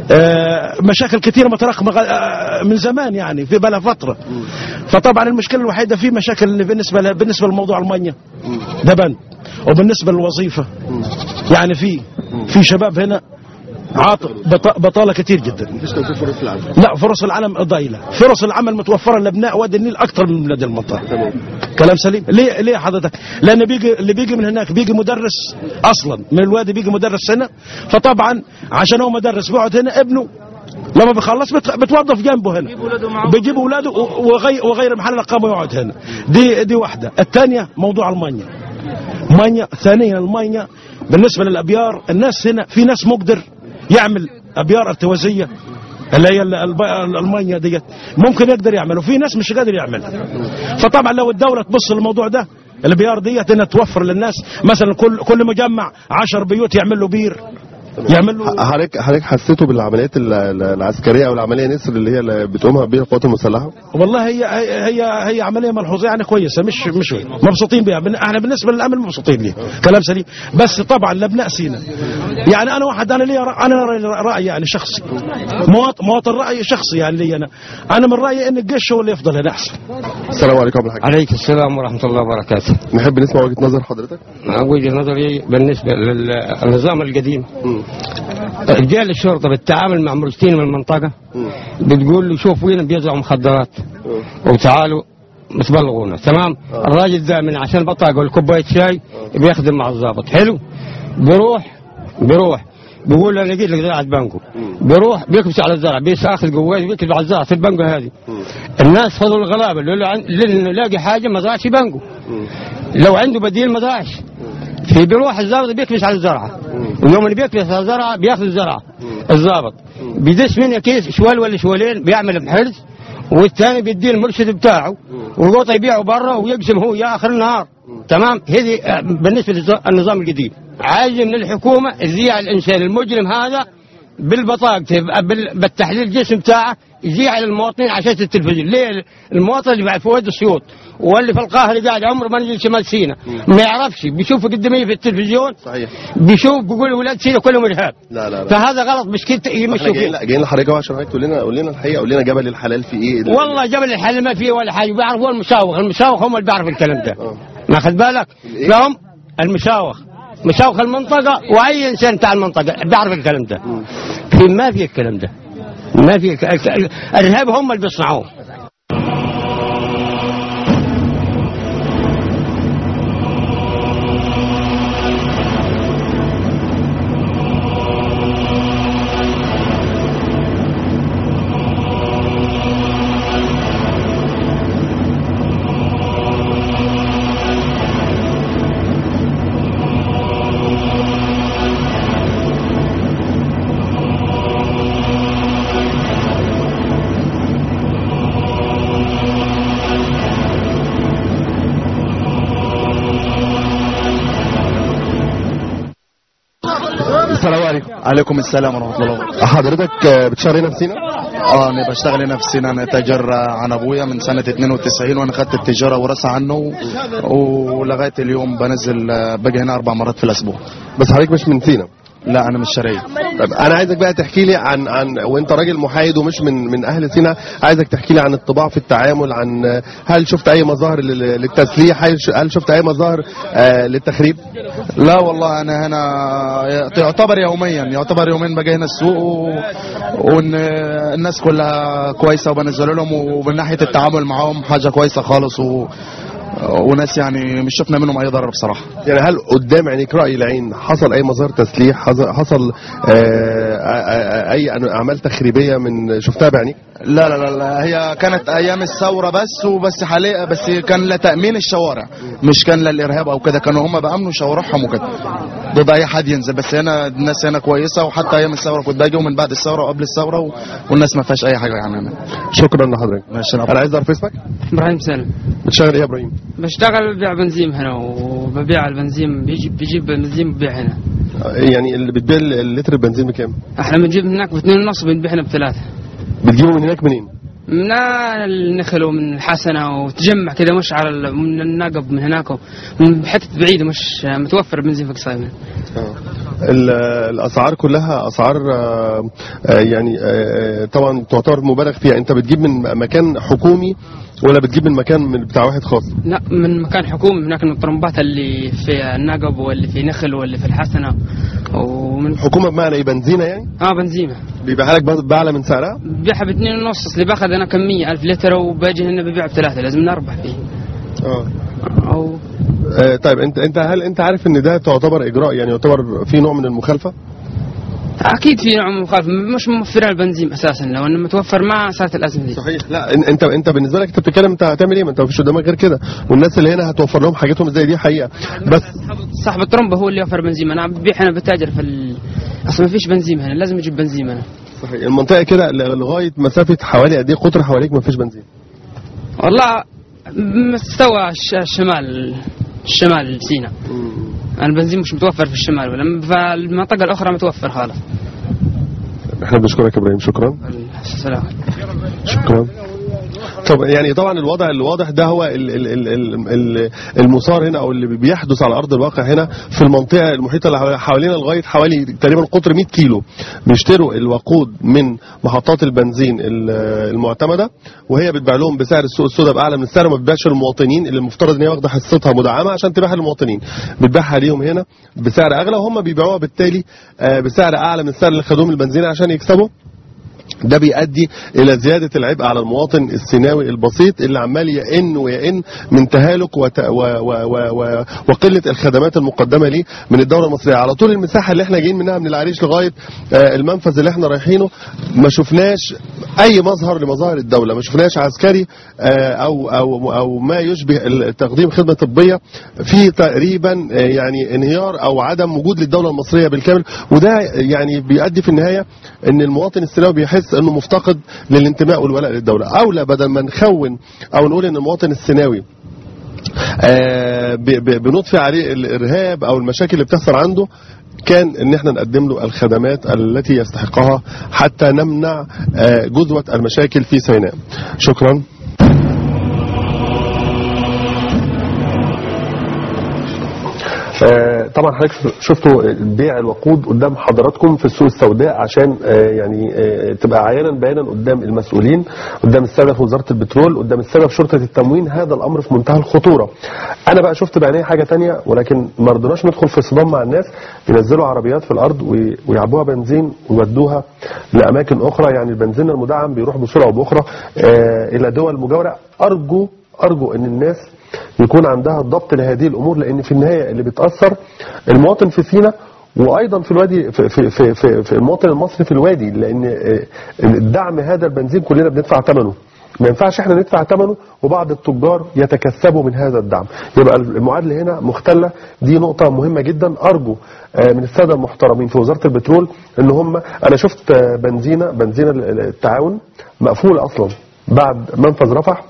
آه، مشاكل كثيره متراكمه آه، من زمان يعني في بلا فتره فطبعا المشكله الوحيده في مشاكل اللي بالنسبه ل- بالنسبه لموضوع الميه ده بند وبالنسبه للوظيفه يعني في في شباب هنا عاطل بط- بطاله كتير جدا مفيش توفير فرص العمل لا فرص العمل ضئيله فرص العمل متوفره لابناء وادي النيل اكثر من بلاد المنطقه كلام سليم ليه ليه حضرتك لان بيجي اللي بيجي من هناك بيجي مدرس اصلا من الوادي بيجي مدرس هنا فطبعا عشان هو مدرس بيقعد هنا ابنه لما بيخلص بت- بتوظف جنبه هنا بيجيب اولاده وغير وغير محل الاقامه يقعد هنا دي دي واحده الثانيه موضوع المانيا مانيا ثانيا المانيا بالنسبه للابيار الناس هنا في ناس مقدر يعمل ابيار ارتوازيه اللي هي ال- الب- المانيا ديت ممكن يقدر يعمل وفي ناس مش قادر يعملها فطبعا لو الدوله تبص للموضوع ده البيار ديت انها توفر للناس مثلا كل كل مجمع 10 بيوت يعمل له بير يعمل له حضرتك حضرتك حسيتوا بالعمليات ال- ال- العسكريه او العمليه نسر اللي هي اللي بتقومها بها القوات المسلحه والله هي هي هي, هي عمليه ملحوظه يعني كويسه مش مش مبسوطين بها بن- احنا بالنسبه للامن مبسوطين ليه كلام سليم بس طبعا لابناء سينا يعني انا واحد انا لي رأ- انا رأي- راي يعني شخصي مواطن مواطن راي شخصي يعني لي انا انا من رايي ان الجيش هو اللي يفضل هنا احسن السلام عليكم ورحمه الله عليك السلام ورحمة الله وبركاته نحب نسمع وجهه نظر حضرتك وجهة نظري بالنسبة للنظام القديم رجال الشرطة بالتعامل مع مرشدين من المنطقة بتقول له شوف وين بيزرعوا مخدرات وتعالوا بتبلغونا تمام الراجل ده من عشان بطاقة ولا كوباية شاي بيخدم مع الضابط حلو بيروح بيروح بيقول له انا جيت لك زراعة بانكو بيروح بيكبس على الزرع بيساخذ قوات بيكبس على الزرع في البانكو هذه الناس فضلوا الغلابه اللي عن- اللي لاقي حاجه ما زرعش بانكو لو عنده بديل ما زرعش في بيروح الضابط بيكبس على الزرعه ويوم اللي بيكبس على الزرعه بياخذ الزرعه الضابط بيدس منها كيس شوال ولا شوالين بيعمل بحرز والثاني بيديه المرشد بتاعه والقوطه يبيعه برا ويقسم هو يا اخر النهار تمام هذه آه، بالنسبه للنظام القديم عايز من الحكومه تذيع الانسان المجرم هذا بالبطاقة بال- بالتحليل الجسم بتاعه يذيع على المواطنين على شاشة التلفزيون ليه المواطن اللي بعد في وادي السيوط واللي في القاهرة قاعد عمره ما نزل شمال سينا ما يعرفش بيشوف قداميه في التلفزيون صحيح بيشوف بيقول ولاد سينا كلهم ارهاب لا لا لا فهذا غلط مش كده احنا يمشوا جايين فيه جايين لحضرتك أهو عشان حضرتك تقول لنا قول لنا الحقيقه قول لنا جبل الحلال في ايه والله جبل الحل ما فيه ولا حاجة بيعرفوا المشاوخ المشاوخ هم اللي بيعرفوا الكلام ده آه. ماخذ بالك الإيه؟ فهم المشاوخ مشاوخ المنطقة وأي إنسان بتاع المنطقة بيعرف الكلام ده في ما في الكلام ده ما في ك- ك- الارهاب هم اللي بيصنعوه السلام عليكم عليكم السلام ورحمة الله وبركاته حضرتك آه، بتشتغل هنا في سينا اه انا بشتغل هنا في سينا انا تاجر عن ابويا من سنة 92 وانا خدت التجارة ورثة عنه ولغاية اليوم بنزل آه، باجي هنا اربع مرات في الاسبوع بس حضرتك مش من سينا لا انا مش شرعي طيب انا عايزك بقى تحكي لي عن عن وانت راجل محايد ومش من من اهل سينا عايزك تحكي لي عن الطباع في التعامل عن هل شفت اي مظاهر لل- للتسليح هل ش- هل شفت اي مظاهر آه، للتخريب لا والله انا هنا يعتبر يوميا يعتبر يومين باجي هنا السوق و... وان الناس كلها كويسة وبنزل لهم ومن ناحية التعامل معاهم حاجة كويسة خالص و... وناس يعني مش شفنا منهم اي ضرر بصراحة يعني هل قدام عينيك رأي العين حصل اي مظاهر تسليح حصل- حصل آه، آه، اي اعمال تخريبيه من شفتها بعينيك لا لا لا, لا هي كانت ايام الثوره بس وبس حاليا بس كان لتامين الشوارع مش كان للارهاب او كده كانوا هم بامنوا شوارعهم وكده ضد اي حد ينزل بس هنا الناس هنا كويسه وحتى ايام الثوره كنت باجي ومن بعد الثوره وقبل الثوره و... والناس ما فيهاش اي حاجه يعني هنا. شكرا لحضرتك ماشي انا عايز اعرف اسمك ابراهيم سالم بتشتغل ايه يا ابراهيم بشتغل ببيع بنزين هنا وببيع البنزين بيجيب بيجيب بنزين ببيع هنا آه، يعني اللي بتبيع اللتر البنزين بكام احنا بنجيب من هناك باثنين ونص بنبيع هنا بثلاثة بتجيبه من هناك منين من النخل ومن الحسنة وتجمع كذا مش على ال- من النقب من هناك من حتة بعيدة مش متوفر بنزين في قصيم ال- الاسعار كلها اسعار آه، آه، يعني آه، طبعا تعتبر مبالغ فيها انت بتجيب من مكان حكومي ولا بتجيب من مكان من بتاع واحد خاص لا من مكان حكومي هناك من الطرمبات اللي في النقب واللي في نخل واللي في الحسنة ومن حكومه بمعنى ايه بنزينه يعني اه بنزيمة بيبيعها لك بأ- باعلى من سعرها ببيعها باثنين ونص اصلي باخذ انا كمية ألف لتر وباجي هنا ببيع بثلاثة لازم نربح فيه اه أو آه، طيب انت انت هل انت عارف ان ده تعتبر اجراء يعني يعتبر في نوع من المخالفه اكيد في نوع من المخالفه مش موفره البنزين اساسا لو انه متوفر ما صارت الازمه دي صحيح لا إن- انت انت بالنسبه لك انت بتتكلم انت هتعمل ايه ما انت مفيش قدامك غير كده والناس اللي هنا هتوفر لهم حاجتهم زي دي حقيقه بس صاحب الترمبه هو اللي يوفر بنزين انا ببيع هنا بتاجر في ال... اصلا ما فيش بنزين هنا لازم اجيب بنزين هنا صحيح المنطقه كده ل- لغايه مسافه حوالي قد ايه قطر حواليك مفيش بنزين والله مستوى الش- الشمال الشمال سيناء البنزين مش متوفر في الشمال ولا فالمنطقه الاخرى متوفر خالص احنا بنشكرك يا ابراهيم شكرا السلام شكرا طب يعني طبعا الوضع الواضح ده هو ال- ال- ال- ال- ال- المثار هنا او اللي بيحدث على ارض الواقع هنا في المنطقه المحيطه اللي حوالينا لغايه حوالي تقريبا قطر 100 كيلو بيشتروا الوقود من محطات البنزين ال- المعتمده وهي بتبيع لهم بسعر السوق السوداء باعلى من السعر وما بتبيعش للمواطنين اللي المفترض ان هي واخده حصتها مدعمه عشان تبيعها للمواطنين بتبيعها ليهم هنا بسعر اغلى وهم بيبيعوها بالتالي آه، بسعر اعلى من السعر اللي خدوه من البنزين عشان يكسبوا ده بيؤدي الى زياده العبء على المواطن السيناوي البسيط اللي عمال يئن ويئن من تهالك وت... و... و... و... و... وقله الخدمات المقدمه ليه من الدوله المصريه على طول المساحه اللي احنا جايين منها من العريش لغايه آه، المنفذ اللي احنا رايحينه ما شفناش اي مظهر لمظاهر الدوله ما شفناش عسكري آه، او او او ما يشبه ال- تقديم خدمه طبيه في تقريبا آه، يعني انهيار او عدم وجود للدوله المصريه بالكامل وده يعني بيؤدي في النهايه ان المواطن السيناوي بيحس انه مفتقد للانتماء والولاء للدوله اولى بدل ما نخون او نقول ان المواطن السيناوي آه، ب- ب- بنطفي عليه الارهاب او المشاكل اللي بتحصل عنده كان ان احنا نقدم له الخدمات التي يستحقها حتى نمنع آه، جذوة المشاكل في سيناء شكرا آه، طبعا حضرتك شفتوا بيع الوقود قدام حضراتكم في السوق السوداء عشان آه، يعني آه، تبقى عيانا بيانا قدام المسؤولين قدام السادة في وزارة البترول قدام السادة في شرطة التموين هذا الأمر في منتهى الخطورة أنا بقى شفت بعيني حاجة تانية ولكن ما رضيناش ندخل في صدام مع الناس ينزلوا عربيات في الأرض وي- ويعبوها بنزين ويودوها لأماكن أخرى يعني البنزين المدعم بيروح بصورة أو بأخرى آه، إلى دول مجاورة أرجو أرجو أن الناس يكون عندها الضبط لهذه الامور لان في النهايه اللي بتاثر المواطن في سينا وايضا في الوادي في, في, في, في, في المواطن المصري في الوادي لان آه، الدعم هذا البنزين كلنا بندفع ثمنه ما ينفعش احنا ندفع ثمنه وبعض التجار يتكسبوا من هذا الدعم يبقى المعادله هنا مختله دي نقطه مهمه جدا ارجو آه، من الساده المحترمين في وزاره البترول ان هم انا شفت آه، بنزينه بنزينه التعاون مقفوله اصلا بعد منفذ رفح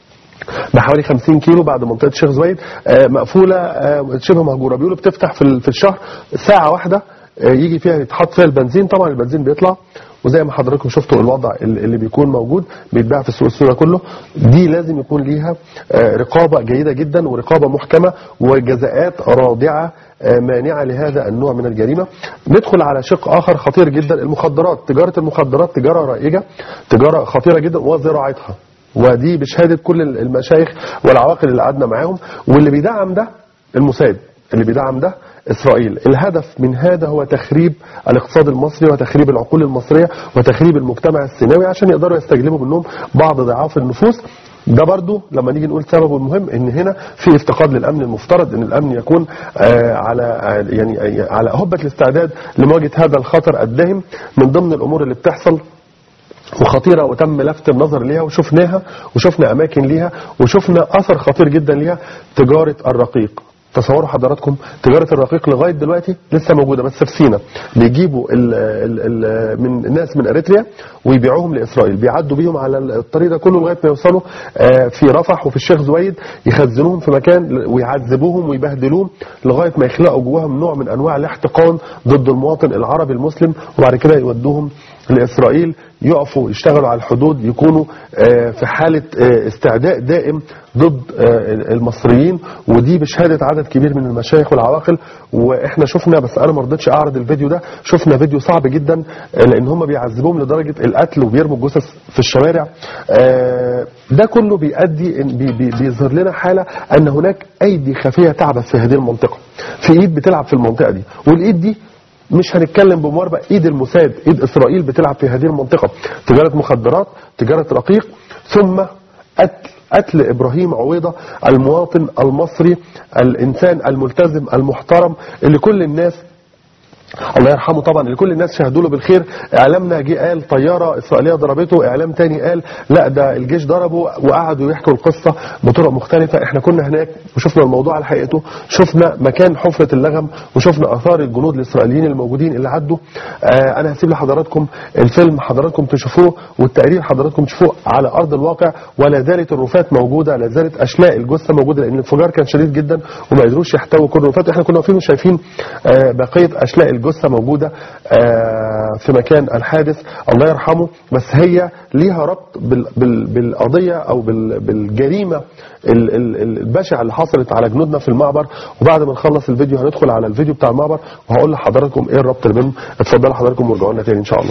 بحوالي 50 كيلو بعد منطقه الشيخ زويد آه، مقفوله آه، شبه مهجوره بيقولوا بتفتح في ال- في الشهر ساعه واحده آه، يجي فيها يتحط فيها البنزين طبعا البنزين بيطلع وزي ما حضراتكم شفتوا الوضع ال- اللي بيكون موجود بيتباع في السوق السوري كله دي لازم يكون ليها آه، رقابه جيده جدا ورقابه محكمه وجزاءات رادعه آه، مانعه لهذا النوع من الجريمه ندخل على شق اخر خطير جدا المخدرات تجاره المخدرات تجاره رائجه تجاره خطيره جدا وزراعتها ودي بشهادة كل المشايخ والعواقل اللي قعدنا معاهم واللي بيدعم ده الموساد اللي بيدعم ده إسرائيل الهدف من هذا هو تخريب الاقتصاد المصري وتخريب العقول المصرية وتخريب المجتمع السيناوي عشان يقدروا يستجلبوا منهم بعض ضعاف النفوس ده برضو لما نيجي نقول سببه المهم ان هنا في افتقاد للامن المفترض ان الامن يكون آه على آه يعني آه على هبه الاستعداد لمواجهه هذا الخطر الداهم من ضمن الامور اللي بتحصل وخطيرة وتم لفت النظر ليها وشفناها وشفنا أماكن ليها وشفنا أثر خطير جدا ليها تجارة الرقيق تصوروا حضراتكم تجارة الرقيق لغاية دلوقتي لسه موجودة بس في سينا بيجيبوا ال ال ال من الناس من أريتريا ويبيعوهم لإسرائيل بيعدوا بيهم على الطريق ده كله لغاية ما يوصلوا آه، في رفح وفي الشيخ زويد يخزنوهم في مكان ويعذبوهم ويبهدلوهم لغاية ما يخلقوا جواهم نوع من أنواع الاحتقان ضد المواطن العربي المسلم وبعد كده يودوهم لإسرائيل يقفوا يشتغلوا على الحدود يكونوا آه، في حالة آه، استعداء دائم ضد آه، المصريين ودي بشهادة عدد كبير من المشايخ والعواقل واحنا شفنا بس انا ما رضيتش اعرض الفيديو ده شفنا فيديو صعب جدا آه، لان هم بيعذبوهم لدرجة القتل وبيرموا الجثث في الشوارع آه، ده كله بيؤدي إن- بي- بي- بيظهر لنا حالة ان هناك ايدي خفية تعبث في هذه المنطقة في ايد بتلعب في المنطقة دي والايد دي مش هنتكلم بمواربة ايد الموساد ايد اسرائيل بتلعب في هذه المنطقة تجارة مخدرات تجارة رقيق ثم قتل قتل ابراهيم عويضة المواطن المصري الانسان الملتزم المحترم اللي كل الناس الله يرحمه طبعا اللي كل الناس شهدوا له بالخير اعلامنا جه قال طياره اسرائيليه ضربته اعلام تاني قال لا ده الجيش ضربه وقعدوا يحكوا القصه بطرق مختلفه احنا كنا هناك وشفنا الموضوع على حقيقته شفنا مكان حفره اللغم وشفنا اثار الجنود الاسرائيليين الموجودين اللي عدوا آه انا هسيب لحضراتكم الفيلم حضراتكم تشوفوه والتقرير حضراتكم تشوفوه على ارض الواقع ولا زالت الرفات موجوده لا زالت اشلاء الجثه موجوده لان الانفجار كان شديد جدا وما قدروش يحتووا كل الرفات احنا كنا واقفين وشايفين آه بقيه اشلاء الجثه موجوده آه في مكان الحادث الله يرحمه بس هي ليها ربط بال بال بالقضيه او بال بالجريمه ال- ال- ال- البشعه اللي حصلت على جنودنا في المعبر وبعد ما نخلص الفيديو هندخل على الفيديو بتاع المعبر وهقول لحضراتكم ايه الربط اللي بينهم اتفضلوا حضراتكم وارجعوا لنا تاني ان شاء الله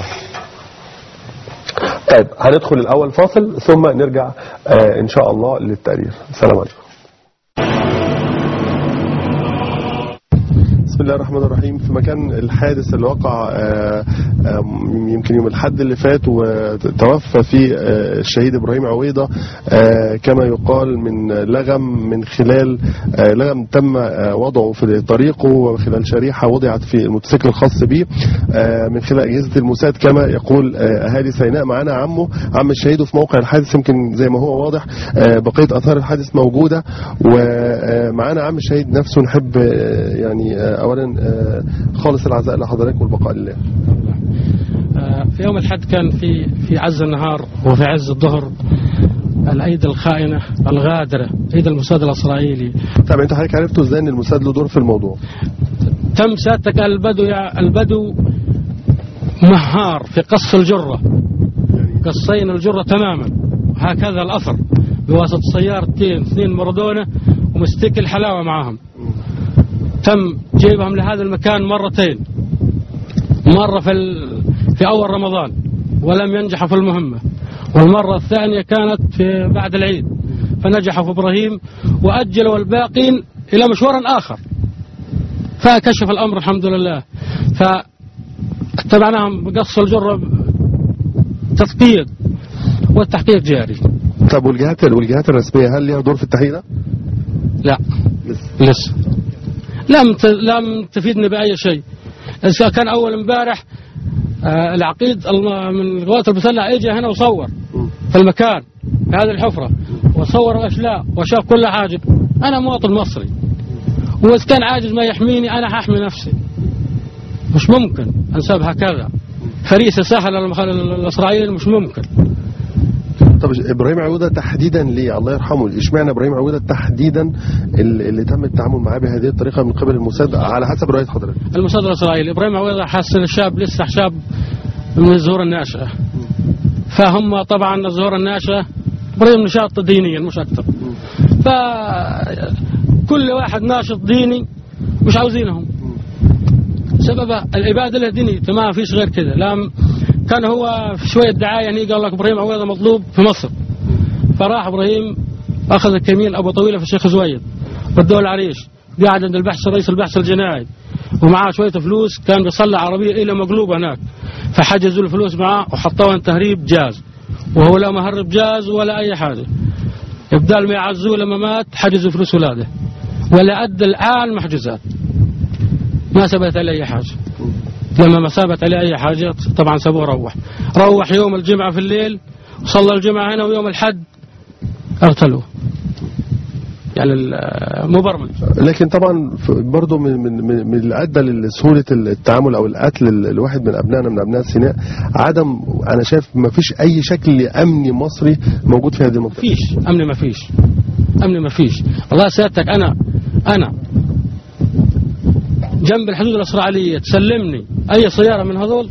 طيب هندخل الاول فاصل ثم نرجع آه ان شاء الله للتقرير السلام عليكم بسم الله الرحمن الرحيم في مكان الحادث اللي وقع آه، آه، يمكن يوم الحد اللي فات وتوفى فيه آه، الشهيد ابراهيم عويضه آه، كما يقال من لغم من خلال آه، لغم تم آه، وضعه في طريقه وخلال شريحه وضعت في الموتوسيكل الخاص به آه، من خلال اجهزه الموساد كما يقول آه، اهالي سيناء معانا عمه عم الشهيد في موقع الحادث يمكن زي ما هو واضح آه، بقيه اثار الحادث موجوده ومعانا عم الشهيد نفسه نحب آه، يعني آه، اولا آه، خالص العزاء لحضرتك والبقاء لله آه، في يوم الحد كان في في عز النهار وفي عز الظهر الايدي الخائنه الغادره ايد الموساد الاسرائيلي طب انت حضرتك عرفتوا ازاي ان الموساد له دور في الموضوع تم سيادتك البدو يا البدو مهار في قص الجره قصين الجره تماما هكذا الاثر بواسطه سيارتين اثنين مردونه ومستيك الحلاوه معاهم تم جيبهم لهذا المكان مرتين مرة في, ال... في أول رمضان ولم ينجحوا في المهمة والمرة الثانية كانت في بعد العيد فنجحوا في إبراهيم وأجلوا الباقين إلى مشوار آخر فكشف الأمر الحمد لله فاتبعناهم بقص الجرة تثقيق والتحقيق جاري طب والجهات والجهات الرسميه هل ليها دور في التحقيق ده؟ لا لسه لم ت... لم تفيدني بأي شيء إذا كان أول امبارح آه العقيد الم- من القوات المسلحة اجى هنا وصور في المكان في هذه الحفرة وصور الأشلاء وشاف كل حاجة أنا مواطن مصري وإذا كان عاجز ما يحميني أنا حاحمي نفسي مش ممكن أنساب هكذا فريسة سهلة للمخ- للإسرائيليين مش ممكن طب ابراهيم عوده تحديدا ليه الله يرحمه اشمعنى ابراهيم عوده تحديدا اللي اللي تم التعامل معاه بهذه الطريقه من قبل الموساد على حسب رؤيه حضرتك المصادر الإسرائيلي إبراهيم عويضة حس إن الشاب لسه شاب من الزهور الناشئة فهم طبعا الزهور الناشئة إبراهيم نشاط دينيا مش أكثر فكل واحد ناشط ديني مش عاوزينهم سبب العبادة له ديني ما فيش غير كذا لا كان هو في شوية دعاية هني قال لك إبراهيم عويضة مطلوب في مصر فراح إبراهيم أخذ الكمين أبو طويلة في الشيخ زويد ودوه العريش قاعد عند البحث رئيس البحث الجنائي ومعاه شوية فلوس كان بيصلي عربية إلى مقلوبة هناك فحجزوا الفلوس معاه وحطوها تهريب جاز وهو لا مهرب جاز ولا أي حاجة بدال ما يعزوه لما مات حجزوا فلوس ولاده ولا أدى الآن محجوزات ما ثبت عليه أي حاجة لما ما ثبت عليه أي حاجة طبعا سابوه روح روح يوم الجمعة في الليل وصلى الجمعة هنا ويوم الحد اغتلوه يعني المبرمج لكن طبعا ف- برضه من من من من اللي ادى لسهوله التعامل او القتل ال- الواحد من ابنائنا من ابناء سيناء عدم انا شايف ما فيش اي شكل امني مصري موجود في هذه المنطقه فيش امن ما فيش امن ما فيش والله سيادتك انا انا جنب الحدود الاسرائيليه تسلمني اي سياره من هذول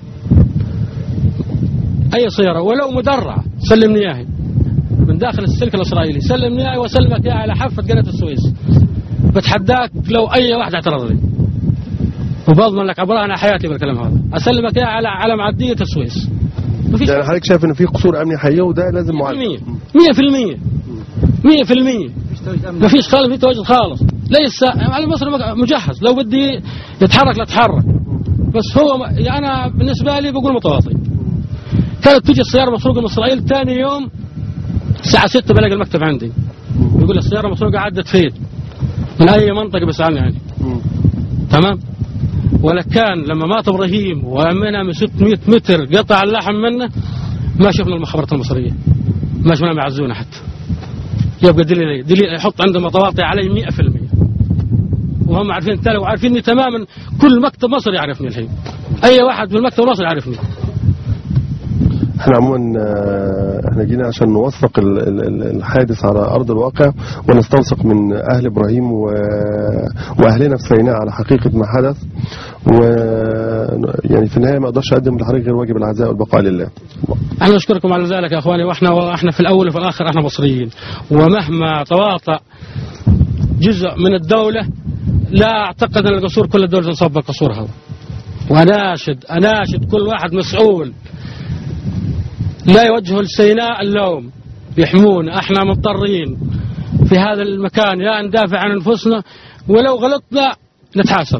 اي سياره ولو مدرعه سلمني اياها من داخل السلك الاسرائيلي سلمني اياها واسلمك اياها على حافه قناه السويس بتحداك لو اي واحد اعترض لي وبضمن لك عبرها عن حياتي بالكلام هذا اسلمك اياها على على معديه السويس مفيش يعني حضرتك شايف ان في قصور امني حقيقيه وده لازم معالجه 100% 100% ما فيش خالص في تواجد خالص ليس على مصر مجهز لو بدي يتحرك لا يتحرك بس هو يعني انا بالنسبه لي بقول متواطئ كانت تجي السياره مسروقه من اسرائيل ثاني يوم الساعه 6 بلاقي المكتب عندي يقول السياره مسروقه عدت فين من اي منطقه بيسالني يعني تمام ولا كان لما مات ابراهيم وامنا من 600 متر قطع اللحم منه ما شفنا المخابرات المصريه ما شفنا يعزونا حتى يبقى دليل دليل يحط عنده مطواطي علي 100% وهم عارفين تلو وعارفيني تماما كل مكتب مصري يعرفني الحين اي واحد في المكتب المصري يعرفني احنا عموما آه، احنا جينا عشان نوثق ال- ال- ال- الحادث على ارض الواقع ونستوثق من اهل ابراهيم و... واهلنا في سيناء على حقيقه ما حدث و يعني في النهايه ما اقدرش اقدم لحضرتك غير واجب العزاء والبقاء لله احنا نشكركم على ذلك يا اخواني واحنا واحنا في الاول وفي الاخر احنا مصريين ومهما تواطأ جزء من الدوله لا اعتقد ان القصور كل الدول تنصب بالقصور هذا واناشد اناشد كل واحد مسؤول لا يوجهوا لسيناء اللوم يحمونا احنا مضطرين في هذا المكان يا ندافع عن انفسنا ولو غلطنا نتحاسب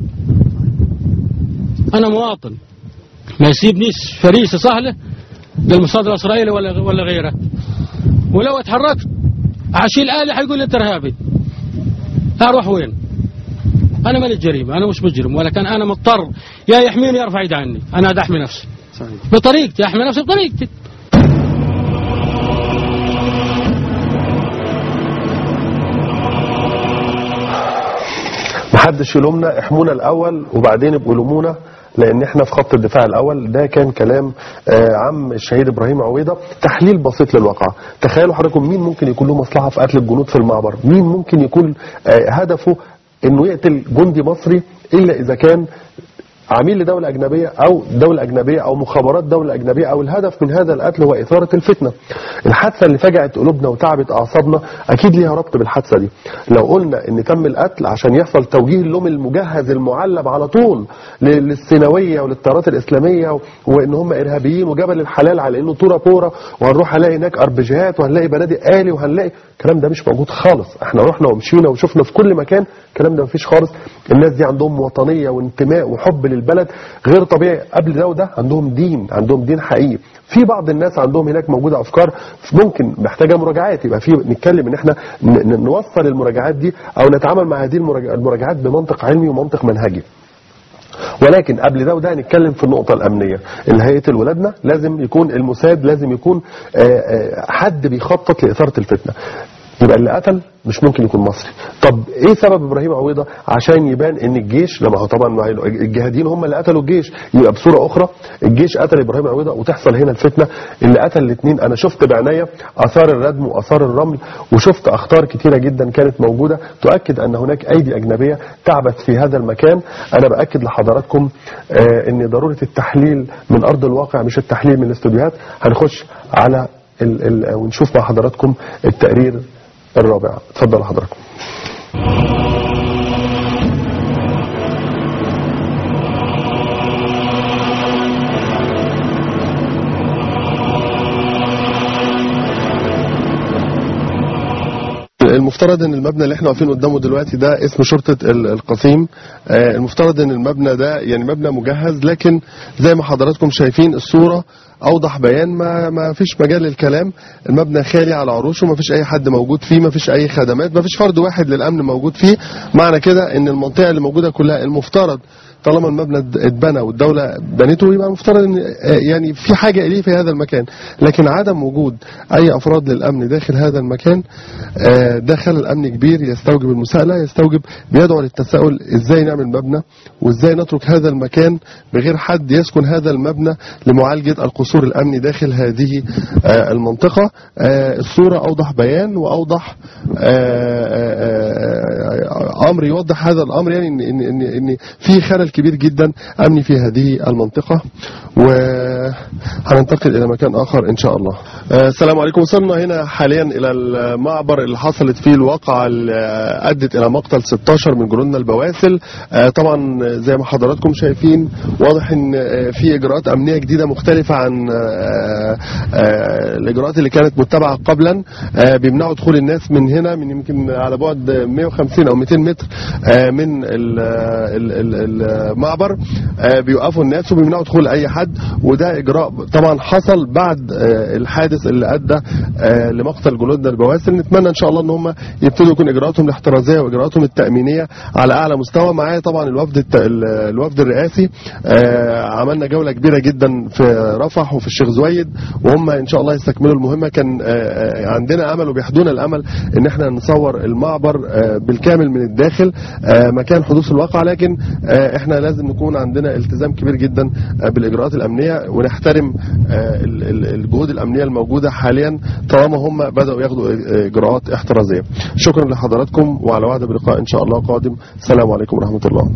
انا مواطن ما يسيبنيش فريسه سهله للمصادر الاسرائيلي ولا ولا غيره ولو اتحركت عشيل آلي حيقول لي انت ارهابي اروح وين؟ انا مالي جريمه انا مش مجرم ولكن انا مضطر يا يحميني يرفع يد عني انا أدي احمي نفسي صحيح بطريقتي احمي نفسي بطريقتي محدش يلومنا احمونا الاول وبعدين ابقوا لومونا لان احنا في خط الدفاع الاول ده كان كلام آه، عم الشهيد ابراهيم عويضه تحليل بسيط للواقع تخيلوا حضراتكم مين ممكن يكون له مصلحه في قتل الجنود في المعبر مين ممكن يكون آه، هدفه انه يقتل جندي مصري الا اذا كان عميل لدولة أجنبية أو دولة أجنبية أو مخابرات دولة أجنبية أو الهدف من هذا القتل هو إثارة الفتنة الحادثة اللي فجأت قلوبنا وتعبت أعصابنا أكيد ليها ربط بالحادثة دي لو قلنا إن تم القتل عشان يحصل توجيه اللوم المجهز المعلب على طول لل- للسيناوية وللتيارات الإسلامية و- وإن هم إرهابيين وجبل الحلال على إنه طورة بورة وهنروح هنلاقي هناك أربجيهات وهنلاقي بنادق آلي وهنلاقي الكلام ده مش موجود خالص احنا رحنا ومشينا وشفنا في كل مكان الكلام ده مفيش خالص الناس دي عندهم وطنية وانتماء وحب للبلد غير طبيعي قبل ده وده عندهم دين عندهم دين حقيقي في بعض الناس عندهم هناك موجودة أفكار ممكن محتاجة مراجعات يبقى في نتكلم ان احنا ن- ن- نوصل المراجعات دي او نتعامل مع هذه المراجع- المراجعات بمنطق علمي ومنطق منهجي ولكن قبل ده وده هنتكلم في النقطة الأمنية اللي هيقتل ولادنا لازم يكون الموساد لازم يكون آه، آه، حد بيخطط لإثارة الفتنة يبقى اللي قتل مش ممكن يكون مصري طب ايه سبب ابراهيم عويضه عشان يبان ان الجيش لما هو طبعا مع الجهاديين هم اللي قتلوا الجيش يبقى بصوره اخرى الجيش قتل ابراهيم عويضه وتحصل هنا الفتنه اللي قتل الاثنين انا شفت بعناية اثار الردم واثار الرمل وشفت اخطار كتيره جدا كانت موجوده تؤكد ان هناك ايدي اجنبيه تعبت في هذا المكان انا باكد لحضراتكم آه، ان ضروره التحليل من ارض الواقع مش التحليل من الاستوديوهات هنخش على ال ال ونشوف مع حضراتكم التقرير الرابع اتفضل حضراتكم المفترض ان المبنى اللي احنا واقفين قدامه دلوقتي ده اسم شرطة ال- القصيم آه، المفترض ان المبنى ده يعني مبنى مجهز لكن زي ما حضراتكم شايفين الصورة اوضح بيان ما ما فيش مجال للكلام المبنى خالي على عروشه ما فيش اي حد موجود فيه ما فيش اي خدمات ما فيش فرد واحد للامن موجود فيه معنى كده ان المنطقة اللي موجودة كلها المفترض طالما المبنى ات- اتبنى والدولة بنته يبقى المفترض ان آه، يعني في حاجة اليه في هذا المكان لكن عدم وجود اي افراد للامن داخل هذا المكان آه، ده خلل امني كبير يستوجب المساءلة يستوجب بيدعو للتساؤل ازاي نعمل مبنى وازاي نترك هذا المكان بغير حد يسكن هذا المبنى لمعالجة القصور الامني داخل هذه آه، المنطقة آه، الصورة اوضح بيان واوضح آه، آه، آه، امر يوضح هذا الامر يعني ان ان ان, إن في خلل كبير جدا امني في هذه المنطقة وهننتقل الى مكان اخر ان شاء الله آه، السلام عليكم وصلنا هنا حاليا الى المعبر اللي حصلت فيه الواقعة اللي ادت الى مقتل 16 من جنودنا البواسل آه، طبعا زي ما حضراتكم شايفين واضح ان آه، في اجراءات امنية جديدة مختلفة عن آه، آه، الاجراءات اللي كانت متبعة قبلا آه، بيمنعوا دخول الناس من هنا من يمكن على بعد 150 او 200 متر آه، من ال- ال- ال- المعبر آه، بيوقفوا الناس وبيمنعوا دخول اي حد وده اجراء طبعا حصل بعد آه، الحادث اللي ادى آه، لمقتل جنودنا البواسل نتمنى ان شاء الله ان هم يبتدوا يكون اجراءاتهم الاحترازيه واجراءاتهم التامينيه على اعلى مستوى معايا طبعا الوفد الت- ال- الوفد الرئاسي آه، عملنا جوله كبيره جدا في رفح وفي الشيخ زويد وهم ان شاء الله يستكملوا المهمه كان آه، آه، عندنا امل وبيحدونا الامل ان احنا نصور المعبر آه، بالكامل من الداخل آه، مكان حدوث الواقع لكن آه، احنا لازم نكون عندنا التزام كبير جدا آه، بالاجراءات الامنيه ونحترم آه، ال- ال- الجهود الامنيه الموجوده حاليا طالما هم بداوا ياخدوا آه، اجراءات احترازيه شكرا لحضراتكم وعلى وعد بلقاء ان شاء الله قادم السلام عليكم ورحمه الله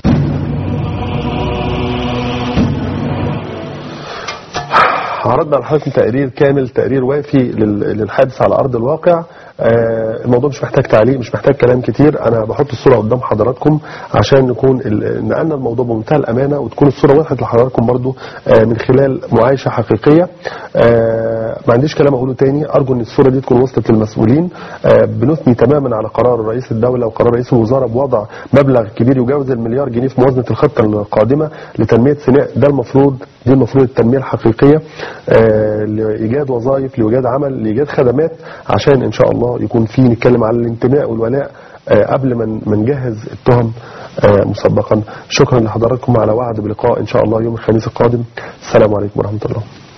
عرضنا على حضراتكم تقرير كامل تقرير وافي لل- للحادث على ارض الواقع آه، الموضوع مش محتاج تعليق مش محتاج كلام كتير انا بحط الصوره قدام حضراتكم عشان نكون ال- نقلنا الموضوع بمنتهى الامانه وتكون الصوره وضحت لحضراتكم برضو آه، من خلال معايشه حقيقيه آه، ما عنديش كلام اقوله تاني ارجو ان الصوره دي تكون وصلت للمسؤولين آه، بنثني تماما على قرار رئيس الدوله وقرار رئيس الوزراء بوضع مبلغ كبير يجاوز المليار جنيه في موازنه الخطه القادمه لتنميه سيناء ده المفروض دي المفروض التنميه الحقيقيه آه، لايجاد وظائف لايجاد عمل لايجاد خدمات عشان ان شاء الله يكون في نتكلم عن الانتماء والولاء آه، قبل ما ما نجهز التهم آه، مسبقا شكرا لحضراتكم على وعد بلقاء ان شاء الله يوم الخميس القادم السلام عليكم ورحمه الله